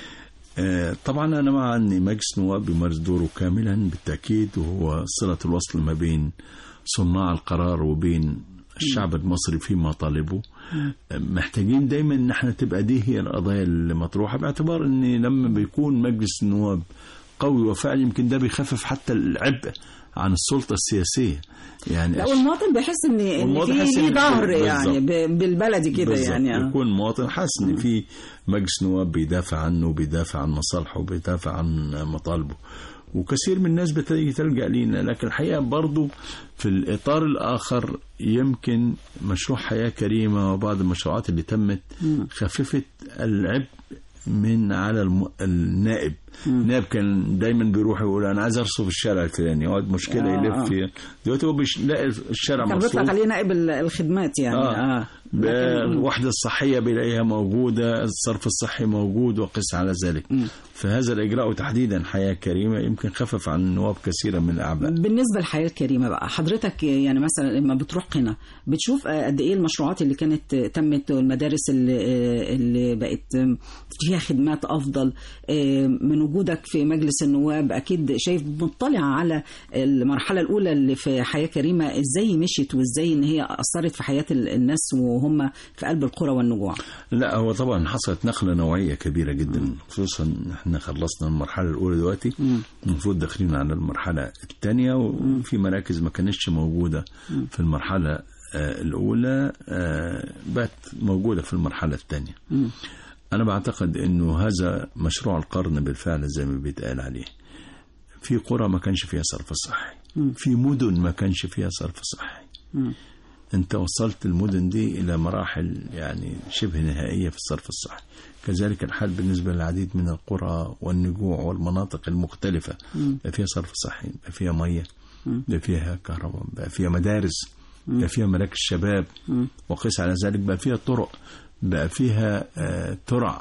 آه، طبعا أنا مع أن مجلس النواب يمارس دوره كاملا بالتأكيد وهو صلة الوصل ما بين صناع القرار وبين الشعب المصري في مطالبه محتاجين دايما ان احنا تبقى دي هي القضايا اللي مطروحه باعتبار ان لما بيكون مجلس النواب قوي وفعال يمكن ده بيخفف حتى العبء عن السلطه السياسيه يعني لا والمواطن بيحس ان ان والمواطن في حاسس ليه إن- ظهر بالظبط. يعني ب- بالبلدي كده بالظبط. يعني آه. يكون مواطن حاسس ان في مجلس نواب بيدافع عنه وبيدافع عن مصالحه وبيدافع عن مطالبه وكثير من الناس بتيجي تلجأ لينا لكن الحقيقة برضو في الإطار الآخر يمكن مشروع حياة كريمة وبعض المشروعات اللي تمت خففت العبء من على الم... النائب النائب كان دايما بيروح يقول انا عايز ارصف الشارع الفلاني يقعد مشكله آه، يلف آه. فيها دلوقتي هو بيلاقي الشارع كان مرصوف بيطلق عليه نائب ال- الخدمات يعني آه. اه لكن- الوحدة الصحية بيلاقيها موجودة الصرف الصحي موجود وقس على ذلك فهذا الإجراء تحديدا حياة كريمة يمكن خفف عن النواب كثيرا من الأعباء بالنسبة للحياة الكريمة بقى حضرتك يعني مثلا لما بتروح قنا بتشوف قد ايه المشروعات اللي كانت تمت والمدارس اللي, اللي بقت فيها خدمات افضل من وجودك في مجلس النواب اكيد شايف مطلع على المرحلة الاولى اللي في حياة كريمة ازاي مشيت وازاي ان هي اثرت في حياة الناس وهم في قلب القرى والنجوع لا هو طبعا حصلت نقلة نوعية كبيرة جدا خصوصا احنا خلصنا المرحلة الأولى دلوقتي المفروض داخلين على المرحلة الثانية وفي مراكز ما كانتش موجودة في المرحلة آه، الأولى آه، بقت موجودة في المرحلة الثانية أنا بعتقد إنه هذا مشروع القرن بالفعل زي ما بيتقال عليه في قرى ما كانش فيها صرف صحي في مدن ما كانش فيها صرف صحي انت وصلت المدن دي الى مراحل يعني شبه نهائيه في الصرف الصحي كذلك الحال بالنسبه للعديد من القرى والنجوع والمناطق المختلفه بقى فيها صرف صحي بقى فيها ميه بقى فيها كهرباء بقى فيها مدارس بقى فيها مراكز شباب وقيس على ذلك بقى فيها طرق بقى فيها آه، ترع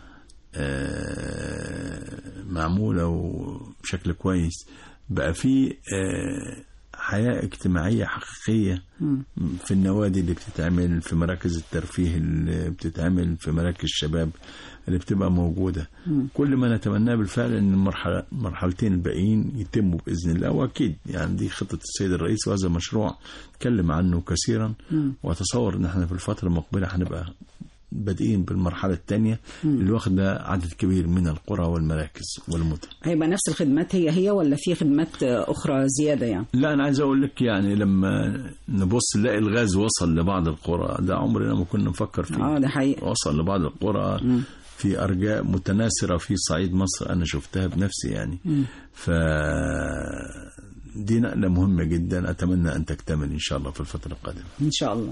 آه، معمولة وبشكل كويس بقى في آه، حياة اجتماعية حقيقية في النوادي اللي بتتعمل في مراكز الترفيه اللي بتتعمل في مراكز الشباب اللي بتبقى موجودة كل ما نتمناه بالفعل ان المرحلة مرحلتين الباقيين يتموا بإذن الله وأكيد يعني دي خطة السيد الرئيس وهذا مشروع تكلم عنه كثيرا وأتصور ان احنا في الفترة المقبلة هنبقى بادئين بالمرحلة الثانية اللي واخدة عدد كبير من القرى والمراكز والمدن هيبقى نفس الخدمات هي هي ولا في خدمات آه، اخرى زياده يعني لا انا عايز اقول لك يعني لما نبص نلاقي الغاز وصل لبعض القرى ده عمرنا ما كنا نفكر فيه اه ده حقيقي وصل لبعض القرى في ارجاء متناثره في صعيد مصر انا شفتها بنفسي يعني ف دي نقله مهمه جدا اتمنى ان تكتمل ان شاء الله في الفتره القادمه ان شاء الله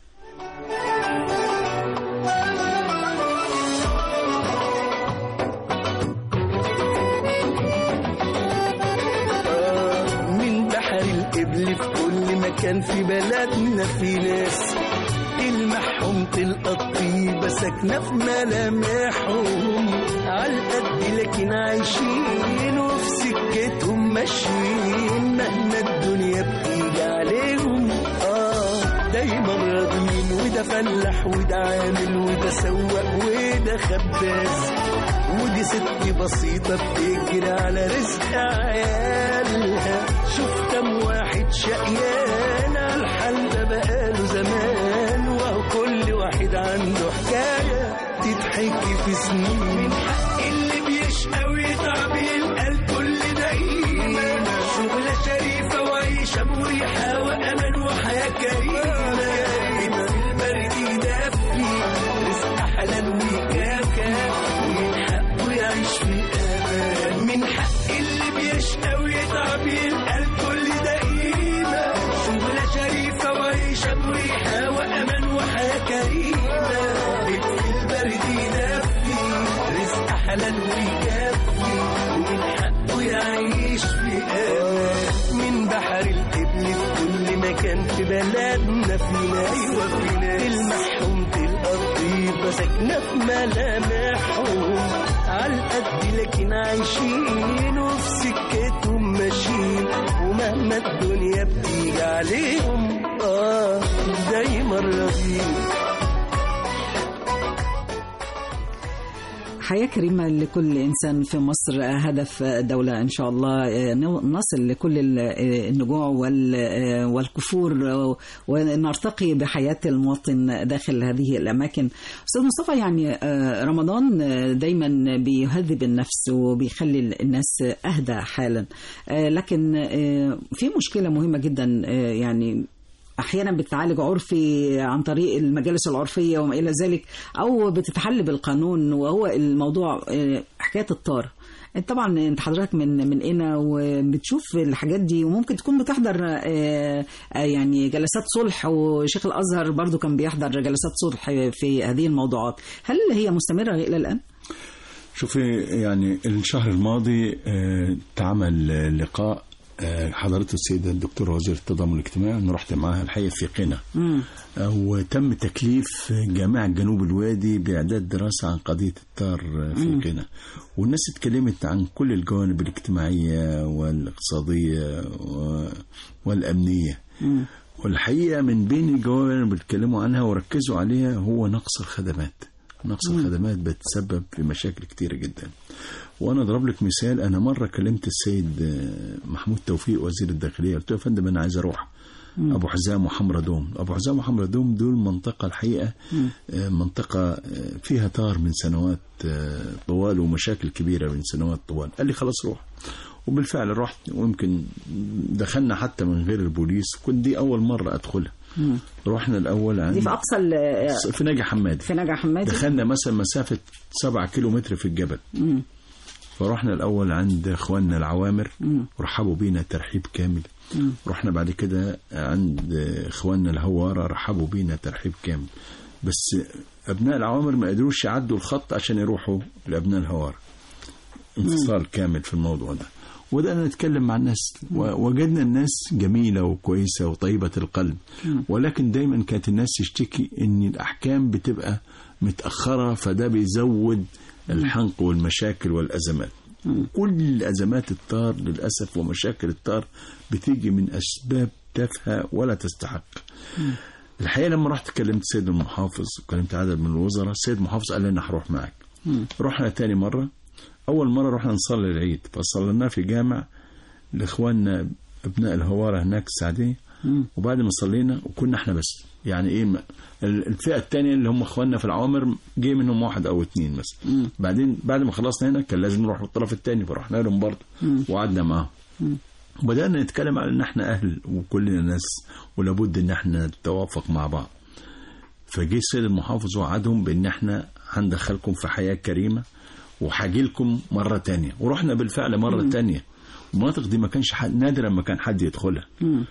من بحر القبل في كل مكان في بلدنا في ناس تلمحهم تلقى الطيبة ساكنة في ملامحهم عالقد لكن عايشين وفي سكتهم ماشيين مهما الدنيا بتيجي عليهم اه دايما راضيين وده فلاح وده عامل وده سواق وده خباز ودي ست بسيطة بتجري على رزق عيالها شوف كم واحد شقيان على الحال ده بقاله زمان وهو كل واحد عنده حكاية تتحكي في سنين من حق اللي بيشقى ويتعب يلقى الكل دقيقة شغلة شريفة وعيشة مريحة وأمان وحياة كريمة بيت البرد يدفي رزق حلال ويكافى ومن حقه يعيش في أمان من حق اللي بيشقى ويتعب يلقى الكل دقيقة شغلة شريفة وعيشة مريحة وأمان وحياة كريمة بيت في البرد يدفي رزق حلال ويكفي ومن حقه يعيش في أمان من بحر القبل في كل مكان في بلدنا فينا أيوة فينا تلمحهم تلقى الطيبة ساكنة في ملامحهم عالقد لكن عايشين وفي سكتهم ماشيين ومهما الدنيا بتيجي عليهم اه دايما راضيين حياة كريمة لكل إنسان في مصر هدف دولة إن شاء الله نصل لكل النجوع وال- والكفور ونرتقي بحياة المواطن داخل هذه الأماكن أستاذ مصطفى يعني رمضان دايما بيهذب النفس وبيخلي الناس أهدى حالا لكن في مشكلة مهمة جدا يعني احيانا بتتعالج عرفي عن طريق المجالس العرفيه وما الى ذلك او بتتحل بالقانون وهو الموضوع آه، حكايه الطار انت طبعا انت حضرتك من من هنا وبتشوف الحاجات دي وممكن تكون بتحضر آه، آه، يعني جلسات صلح وشيخ الازهر برضو كان بيحضر جلسات صلح في هذه الموضوعات هل هي مستمره الى الان شوفي يعني الشهر الماضي آه، اتعمل آه، لقاء آه، حضرته السيدة الدكتورة وزيرة التضامن الاجتماعي أنا رحت معاها الحقيقة في قنا آه، وتم تكليف جامعة جنوب الوادي بإعداد دراسة عن قضية التار آه، في قنا والناس اتكلمت عن كل الجوانب الاجتماعية والاقتصادية و- والأمنية والحقيقة من بين الجوانب اللي بيتكلموا عنها وركزوا عليها هو نقص الخدمات نقص الخدمات بتسبب في مشاكل كتيرة جدا وانا اضرب لك مثال انا مره كلمت السيد آه، محمود توفيق وزير الداخليه قلت له يا فندم انا عايز اروح ابو حزام وحمرة دوم ابو حزام وحمرة دوم دول منطقه الحقيقه آه، منطقه آه، فيها طار من سنوات آه، طوال ومشاكل كبيره من سنوات طوال قال لي خلاص روح وبالفعل رحت ويمكن دخلنا حتى من غير البوليس كنت دي اول مره ادخلها رحنا الاول عند دي في اقصى ال- في ناجي حمادي في نجع حمادي دخلنا مثلا مسافة سبعة كيلو متر في الجبل فرحنا الاول عند اخواننا العوامر ورحبوا بينا ترحيب كامل رحنا بعد كده عند اخواننا الهواره رحبوا بينا ترحيب كامل بس ابناء العوامر ما قدروش يعدوا الخط عشان يروحوا لابناء الهواره انفصال كامل في الموضوع ده وبدأنا نتكلم مع الناس ووجدنا الناس جميلة وكويسة وطيبة القلب ولكن دايما كانت الناس تشتكي ان الأحكام بتبقى متأخرة فده بيزود الحنق والمشاكل والأزمات كل الأزمات الطار للأسف ومشاكل الطار بتيجي من أسباب تافهة ولا تستحق الحقيقة لما رحت كلمت سيد المحافظ وكلمت عدد من الوزراء السيد المحافظ قال لي أنا هروح معاك رحنا تاني مرة أول مرة رحنا نصلي العيد فصليناه في جامع لإخواننا أبناء الهوارة هناك السعدية وبعد ما صلينا وكنا احنا بس يعني ايه ما- ال- الفئة التانية اللي هم اخواننا في العوامر جه منهم واحد او اتنين مثلا بعدين بعد ما خلصنا هنا كان لازم نروح للطرف التاني فرحنا لهم برضه وقعدنا معاهم وبدأنا نتكلم على ان احنا اهل وكلنا ناس ولابد ان احنا نتوافق مع بعض فجه السيد المحافظ وعدهم بان احنا هندخلكم في حياة كريمة وهاجي لكم مرة تانية ورحنا بالفعل مرة تانية المناطق دي ما كانش حد نادرا ما كان حد يدخلها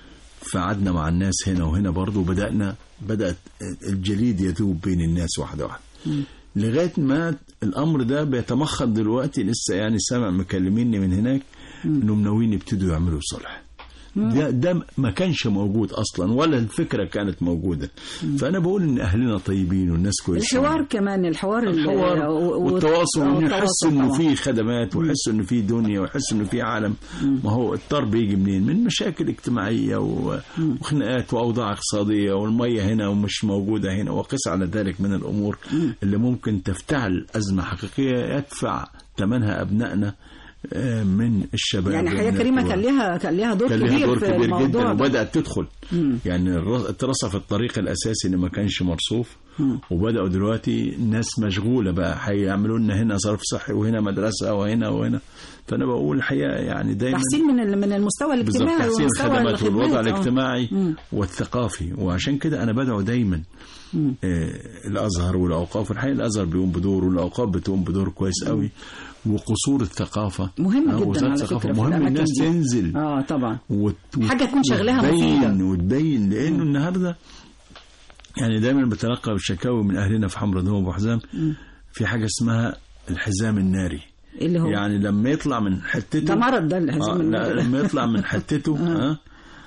فقعدنا مع الناس هنا وهنا برضه وبدأنا بدأت الجليد يذوب بين الناس واحدة واحدة لغاية ما الأمر ده بيتمخض دلوقتي لسه يعني سامع مكلميني من هناك إنهم ناويين يبتدوا يعملوا صلح ده ده ما كانش موجود اصلا ولا الفكره كانت موجوده فانا بقول ان اهلنا طيبين والناس كويسين الحوار كمان الحوار ال- الحوار و- و- والتواصل آه، وإنه والتواصل يحسوا انه طبعاً. في خدمات ويحسوا انه في دنيا ويحسوا انه في عالم ما هو الطار بيجي منين من مشاكل اجتماعيه و- وخناقات واوضاع اقتصاديه والميه هنا ومش موجوده هنا وقس على ذلك من الامور اللي ممكن تفتعل ازمه حقيقيه يدفع ثمنها ابنائنا آه، من الشباب يعني حياه ومن كريمه الكبار. كان لها كان لها دور كان كبير لها دور في كبير الموضوع جدا ده. وبدات تدخل يعني الر- اترصف الطريق الاساسي اللي ما كانش مرصوف وبداوا دلوقتي الناس مشغوله بقى هيعملوا لنا هنا صرف صحي وهنا مدرسه وهنا وهنا فانا بقول الحقيقه يعني دايما تحسين من ال- من المستوى بالظبط الاجتماعي تحسين ومستوى الخدمات والوضع الخدمات، آه. الاجتماعي والثقافي وعشان كده انا بدعو دايما آه الازهر والاوقاف الحقيقه الازهر بيقوم بدور والاوقاف بتقوم بدور كويس قوي وقصور الثقافه مهم آه، جدا وزارة على الثقافة فكره في مهم الأماكن الناس دي. تنزل اه طبعا وت... حاجة تكون شغلها وتبين مفيدة. وتبين لانه النهارده يعني دايما بتلقى الشكاوي من اهلنا في حمرة دوم وحزام في حاجه اسمها الحزام الناري اللي هو يعني لما يطلع من حتته ده مرض ده الحزام آه لا الناري. لما يطلع من حتته آه.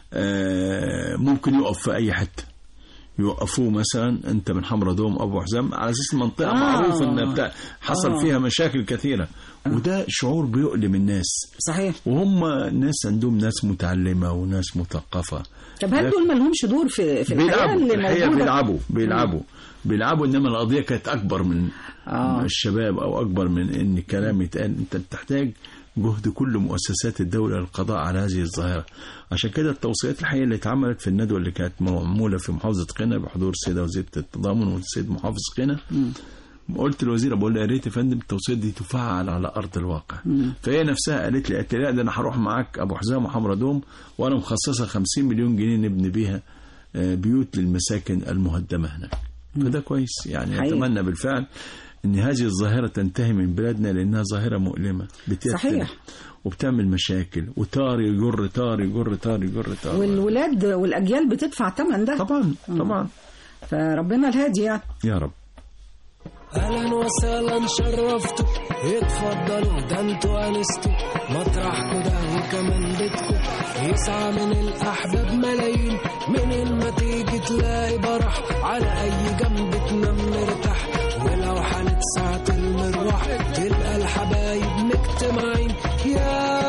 آه ممكن يقف في اي حته يوقفوه مثلا انت من حمرة دوم ابو حزام على اساس المنطقه آه. آه. معروف ان بتاع حصل آه. آه. فيها مشاكل كثيره وده شعور بيؤلم الناس صحيح وهم ناس عندهم ناس متعلمه وناس مثقفه طب هل دول ما لهمش دور في في الحياه بيلعبوا اللي الحقيقه موجوده بيلعبوا بيلعبوا بيلعبوا انما القضيه كانت اكبر من آه. من الشباب او اكبر من ان كلام يتقال انت بتحتاج جهد كل مؤسسات الدوله للقضاء على هذه الظاهره عشان كده التوصيات الحقيقه اللي اتعملت في الندوه اللي كانت معموله في محافظه قنا بحضور السيده وزيره التضامن والسيد محافظ قنا قلت للوزيره بقول له يا ريت يا فندم التوصيات دي تفعل على ارض الواقع فهي نفسها قالت لي قالت لي لا ده انا هروح معاك ابو حزام وحمرة دوم وانا مخصصه 50 مليون جنيه نبني بيها آه، بيوت للمساكن المهدمه هناك فده كويس يعني حقيقي. اتمنى بالفعل ان هذه الظاهره تنتهي من بلادنا لانها ظاهره مؤلمه بتقتل صحيح. وبتعمل مشاكل وتار يجر تار يجر تار يجر تار والولاد والاجيال بتدفع ثمن ده طبعا طبعا فربنا الهادي يعني يا رب اهلا وسهلا شرفتوا اتفضلوا ده انتوا انستوا مطرحكوا ده وكمان بيتكوا يسعى من الاحباب ملايين منين ما تيجي تلاقي برح على اي جنب تنام مرتاح ولو حالة ساعة المروح تلقى الحبايب مجتمعين يا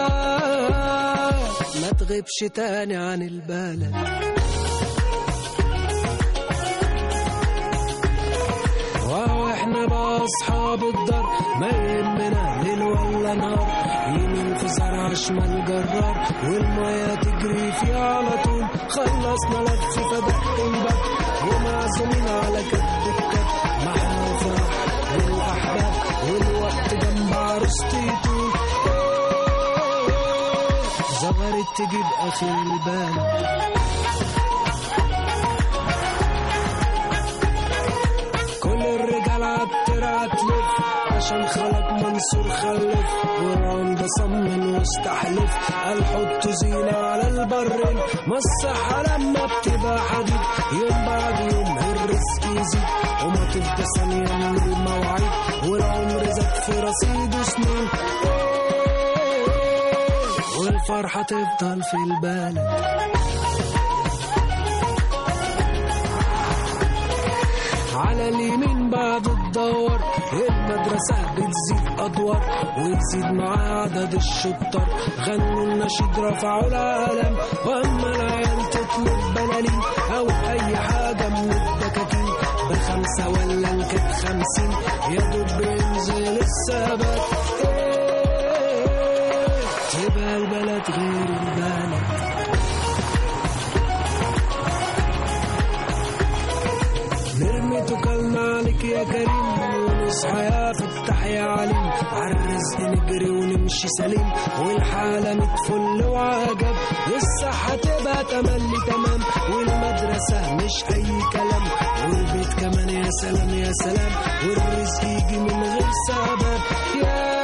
ما تغيبش تاني عن البلد واو احنا بقى اصحاب الدار ما يهمنا ليل ولا نهار يمين في زرع شمال جرار والمية تجري فيها على طول خلصنا لف فدق الباب ومعزومين على كت الكت محنا فرح للأحباب والوقت جنب عروستي يطول زغرت تجيب آخر البال كل الرجال عالترعة تلف عشان خلق منصور خلف ورام ده صمم واستحلف قال حط زينة على البرين ما الصحة لما بتبقى حديد يوم بعد يوم الرزق يزيد وما تبقى ثانية من الموعد والعمر زاد في رصيده سنين والفرحة تفضل في البلد على اليمين بعد الدور المدرسة بتزيد أدوار وتزيد مع عدد الشطار غنوا النشيد رفعوا العالم وأما العيال تطلب بلالين أو أي حاجة من الدكاكين بخمسة ولا إن كانت خمسين يا دوب بينزل الثبات إيه، تبقى البلد غير البلد نرمي توكلنا عليك يا كريم ونصحى يا فتح يا عليم عالرزق نجري ونمشي سليم والحالة متفل وعجب الصحة تبقى تملي تمام والمدرسة مش أي كلام والبيت كمان يا سلام يا سلام والرزق يجي من غير سبب يا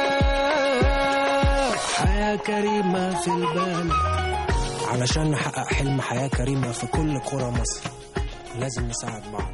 حياة كريمة في البلد علشان نحقق حلم حياة كريمة في كل قرى مصر لازم نساعد بعض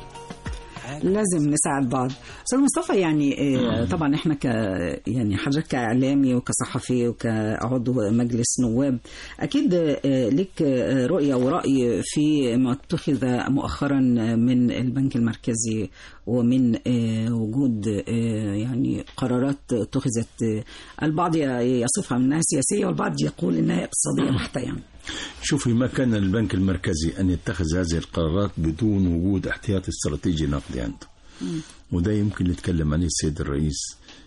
لازم نساعد بعض استاذ مصطفى يعني آه، طبعا احنا ك يعني حضرتك كاعلامي وكصحفي وكعضو مجلس نواب اكيد آه، لك آه، رؤيه وراي في ما اتخذ مؤخرا من البنك المركزي ومن آه، وجود آه، يعني قرارات اتخذت آه، البعض يصفها منها سياسيه والبعض يقول انها اقتصاديه بحته يعني شوفي ما كان البنك المركزي أن يتخذ هذه القرارات بدون وجود احتياطي استراتيجي نقدي عنده وده يمكن يتكلم عليه السيد الرئيس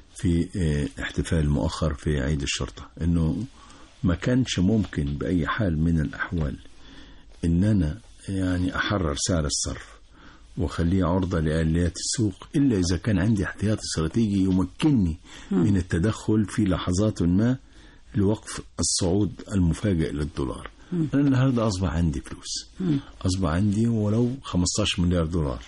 في آه، احتفال مؤخر في عيد الشرطة انه ما كانش ممكن بأي حال من الأحوال ان انا يعني احرر سعر الصرف واخليه عرضة لآليات السوق إلا إذا كان عندي احتياط استراتيجي يمكنني من التدخل في لحظات ما لوقف الصعود المفاجئ للدولار أنا النهاردة أصبح عندي فلوس أصبح عندي ولو 15 مليار دولار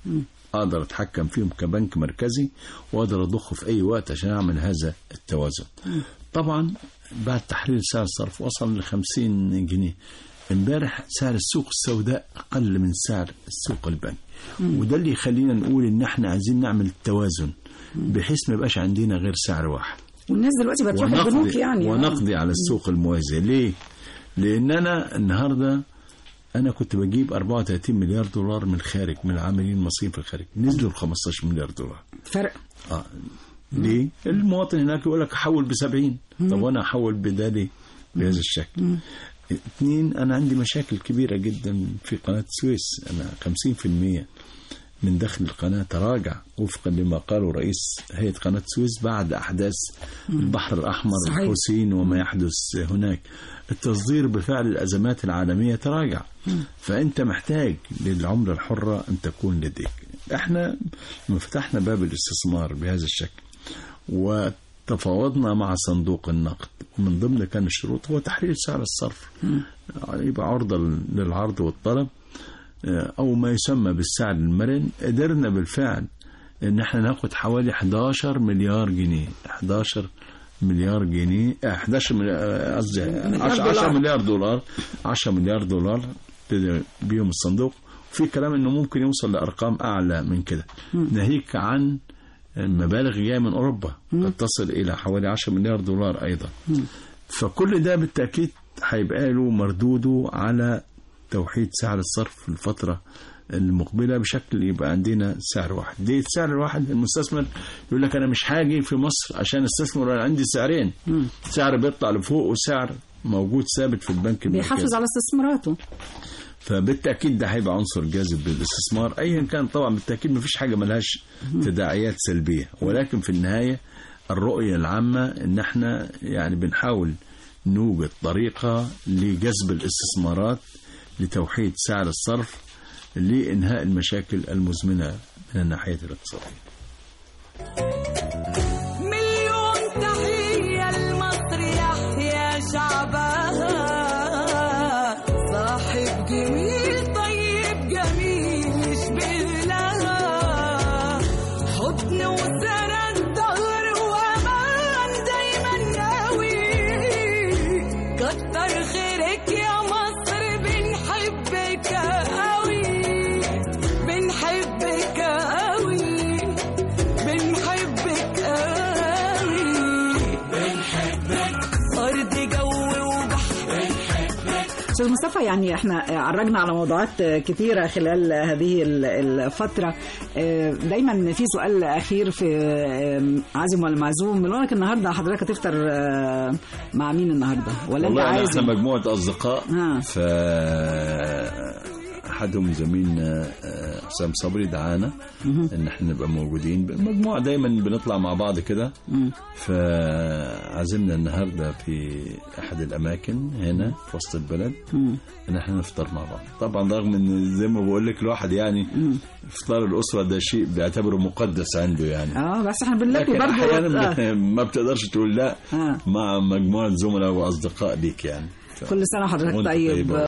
أقدر أتحكم فيهم كبنك مركزي وأقدر أضخه في أي وقت عشان أعمل هذا التوازن طبعا بعد تحليل سعر الصرف وصل ل 50 جنيه امبارح سعر السوق السوداء أقل من سعر السوق البنكي وده اللي يخلينا نقول إن احنا عايزين نعمل توازن بحيث ما يبقاش عندنا غير سعر واحد والناس دلوقتي بقت تروح البنوك ونقضي, يعني ونقضي على السوق الموازي ليه؟ لأن أنا النهاردة أنا كنت بجيب 34 مليار دولار من الخارج من العاملين المصريين في الخارج نزلوا ل 15 مليار دولار فرق آه. ليه؟ المواطن هناك يقول لك أحول ب 70 طب وأنا أحول بدالي بهذا الشكل اثنين أنا عندي مشاكل كبيرة جدا في قناة السويس أنا 50% من دخل القناة تراجع وفقا لما قاله رئيس هيئة قناة السويس بعد أحداث البحر الأحمر صحيح. الحوثيين وما يحدث هناك التصدير بفعل الأزمات العالمية تراجع فأنت محتاج للعملة الحرة أن تكون لديك احنا لما فتحنا باب الاستثمار بهذا الشكل وتفاوضنا مع صندوق النقد ومن ضمن كان الشروط هو تحرير سعر الصرف يبقى عرضة للعرض والطلب او ما يسمى بالسعر المرن قدرنا بالفعل ان احنا ناخد حوالي 11 مليار جنيه 11 مليار جنيه آه، 11 مليار قصدي 10 دولار. مليار دولار 10 مليار دولار ابتدى بيهم الصندوق وفي كلام انه ممكن يوصل لارقام اعلى من كده ناهيك عن مبالغ جايه من اوروبا قد تصل الى حوالي 10 مليار دولار ايضا فكل ده بالتاكيد هيبقى له مردوده على توحيد سعر الصرف في الفتره المقبله بشكل يبقى عندنا سعر واحد ليه السعر الواحد المستثمر يقول لك انا مش هاجي في مصر عشان استثمر وانا عندي سعرين سعر بيطلع لفوق وسعر موجود ثابت في البنك المركزي بيحافظ على استثماراته فبالتاكيد ده هيبقى عنصر جاذب للاستثمار ايا كان طبعا بالتاكيد مفيش حاجه ملهاش تداعيات سلبيه ولكن في النهايه الرؤيه العامه ان احنا يعني بنحاول نوجد طريقه لجذب الاستثمارات لتوحيد سعر الصرف لانهاء المشاكل المزمنه من الناحيه الاقتصاديه مليون تحية لمصر يحيى شعبها صاحب جميل طيب جميل يشبه لها حضن وسند ظهر استاذ مصطفى يعني احنا عرجنا على موضوعات كتيره خلال هذه ال- الفتره آه، دايما في سؤال اخير في آه، عازم ولا معزوم بنقول لك النهارده حضرتك هتفطر آه، مع مين النهارده ولا انت والله أنا عازم احنا مجموعة أصدقاء ها. ف أحدهم زميلنا آه، حسام صبري دعانا إن احنا نبقى موجودين مجموعة دايما بنطلع مع بعض كده فعزمنا النهاردة في أحد الأماكن هنا في وسط البلد إن احنا نفطر مع بعض طبعا رغم إن زي ما بقول لك الواحد يعني إفطار الأسرة ده شيء بيعتبره مقدس عنده يعني اه بس احنا بنلاقي لكن برضه أحيانا آه. ما بتقدرش تقول لا آه. مع مجموعة زملاء وأصدقاء ليك يعني كل سنه وحضرتك وأنت طيب طيبة.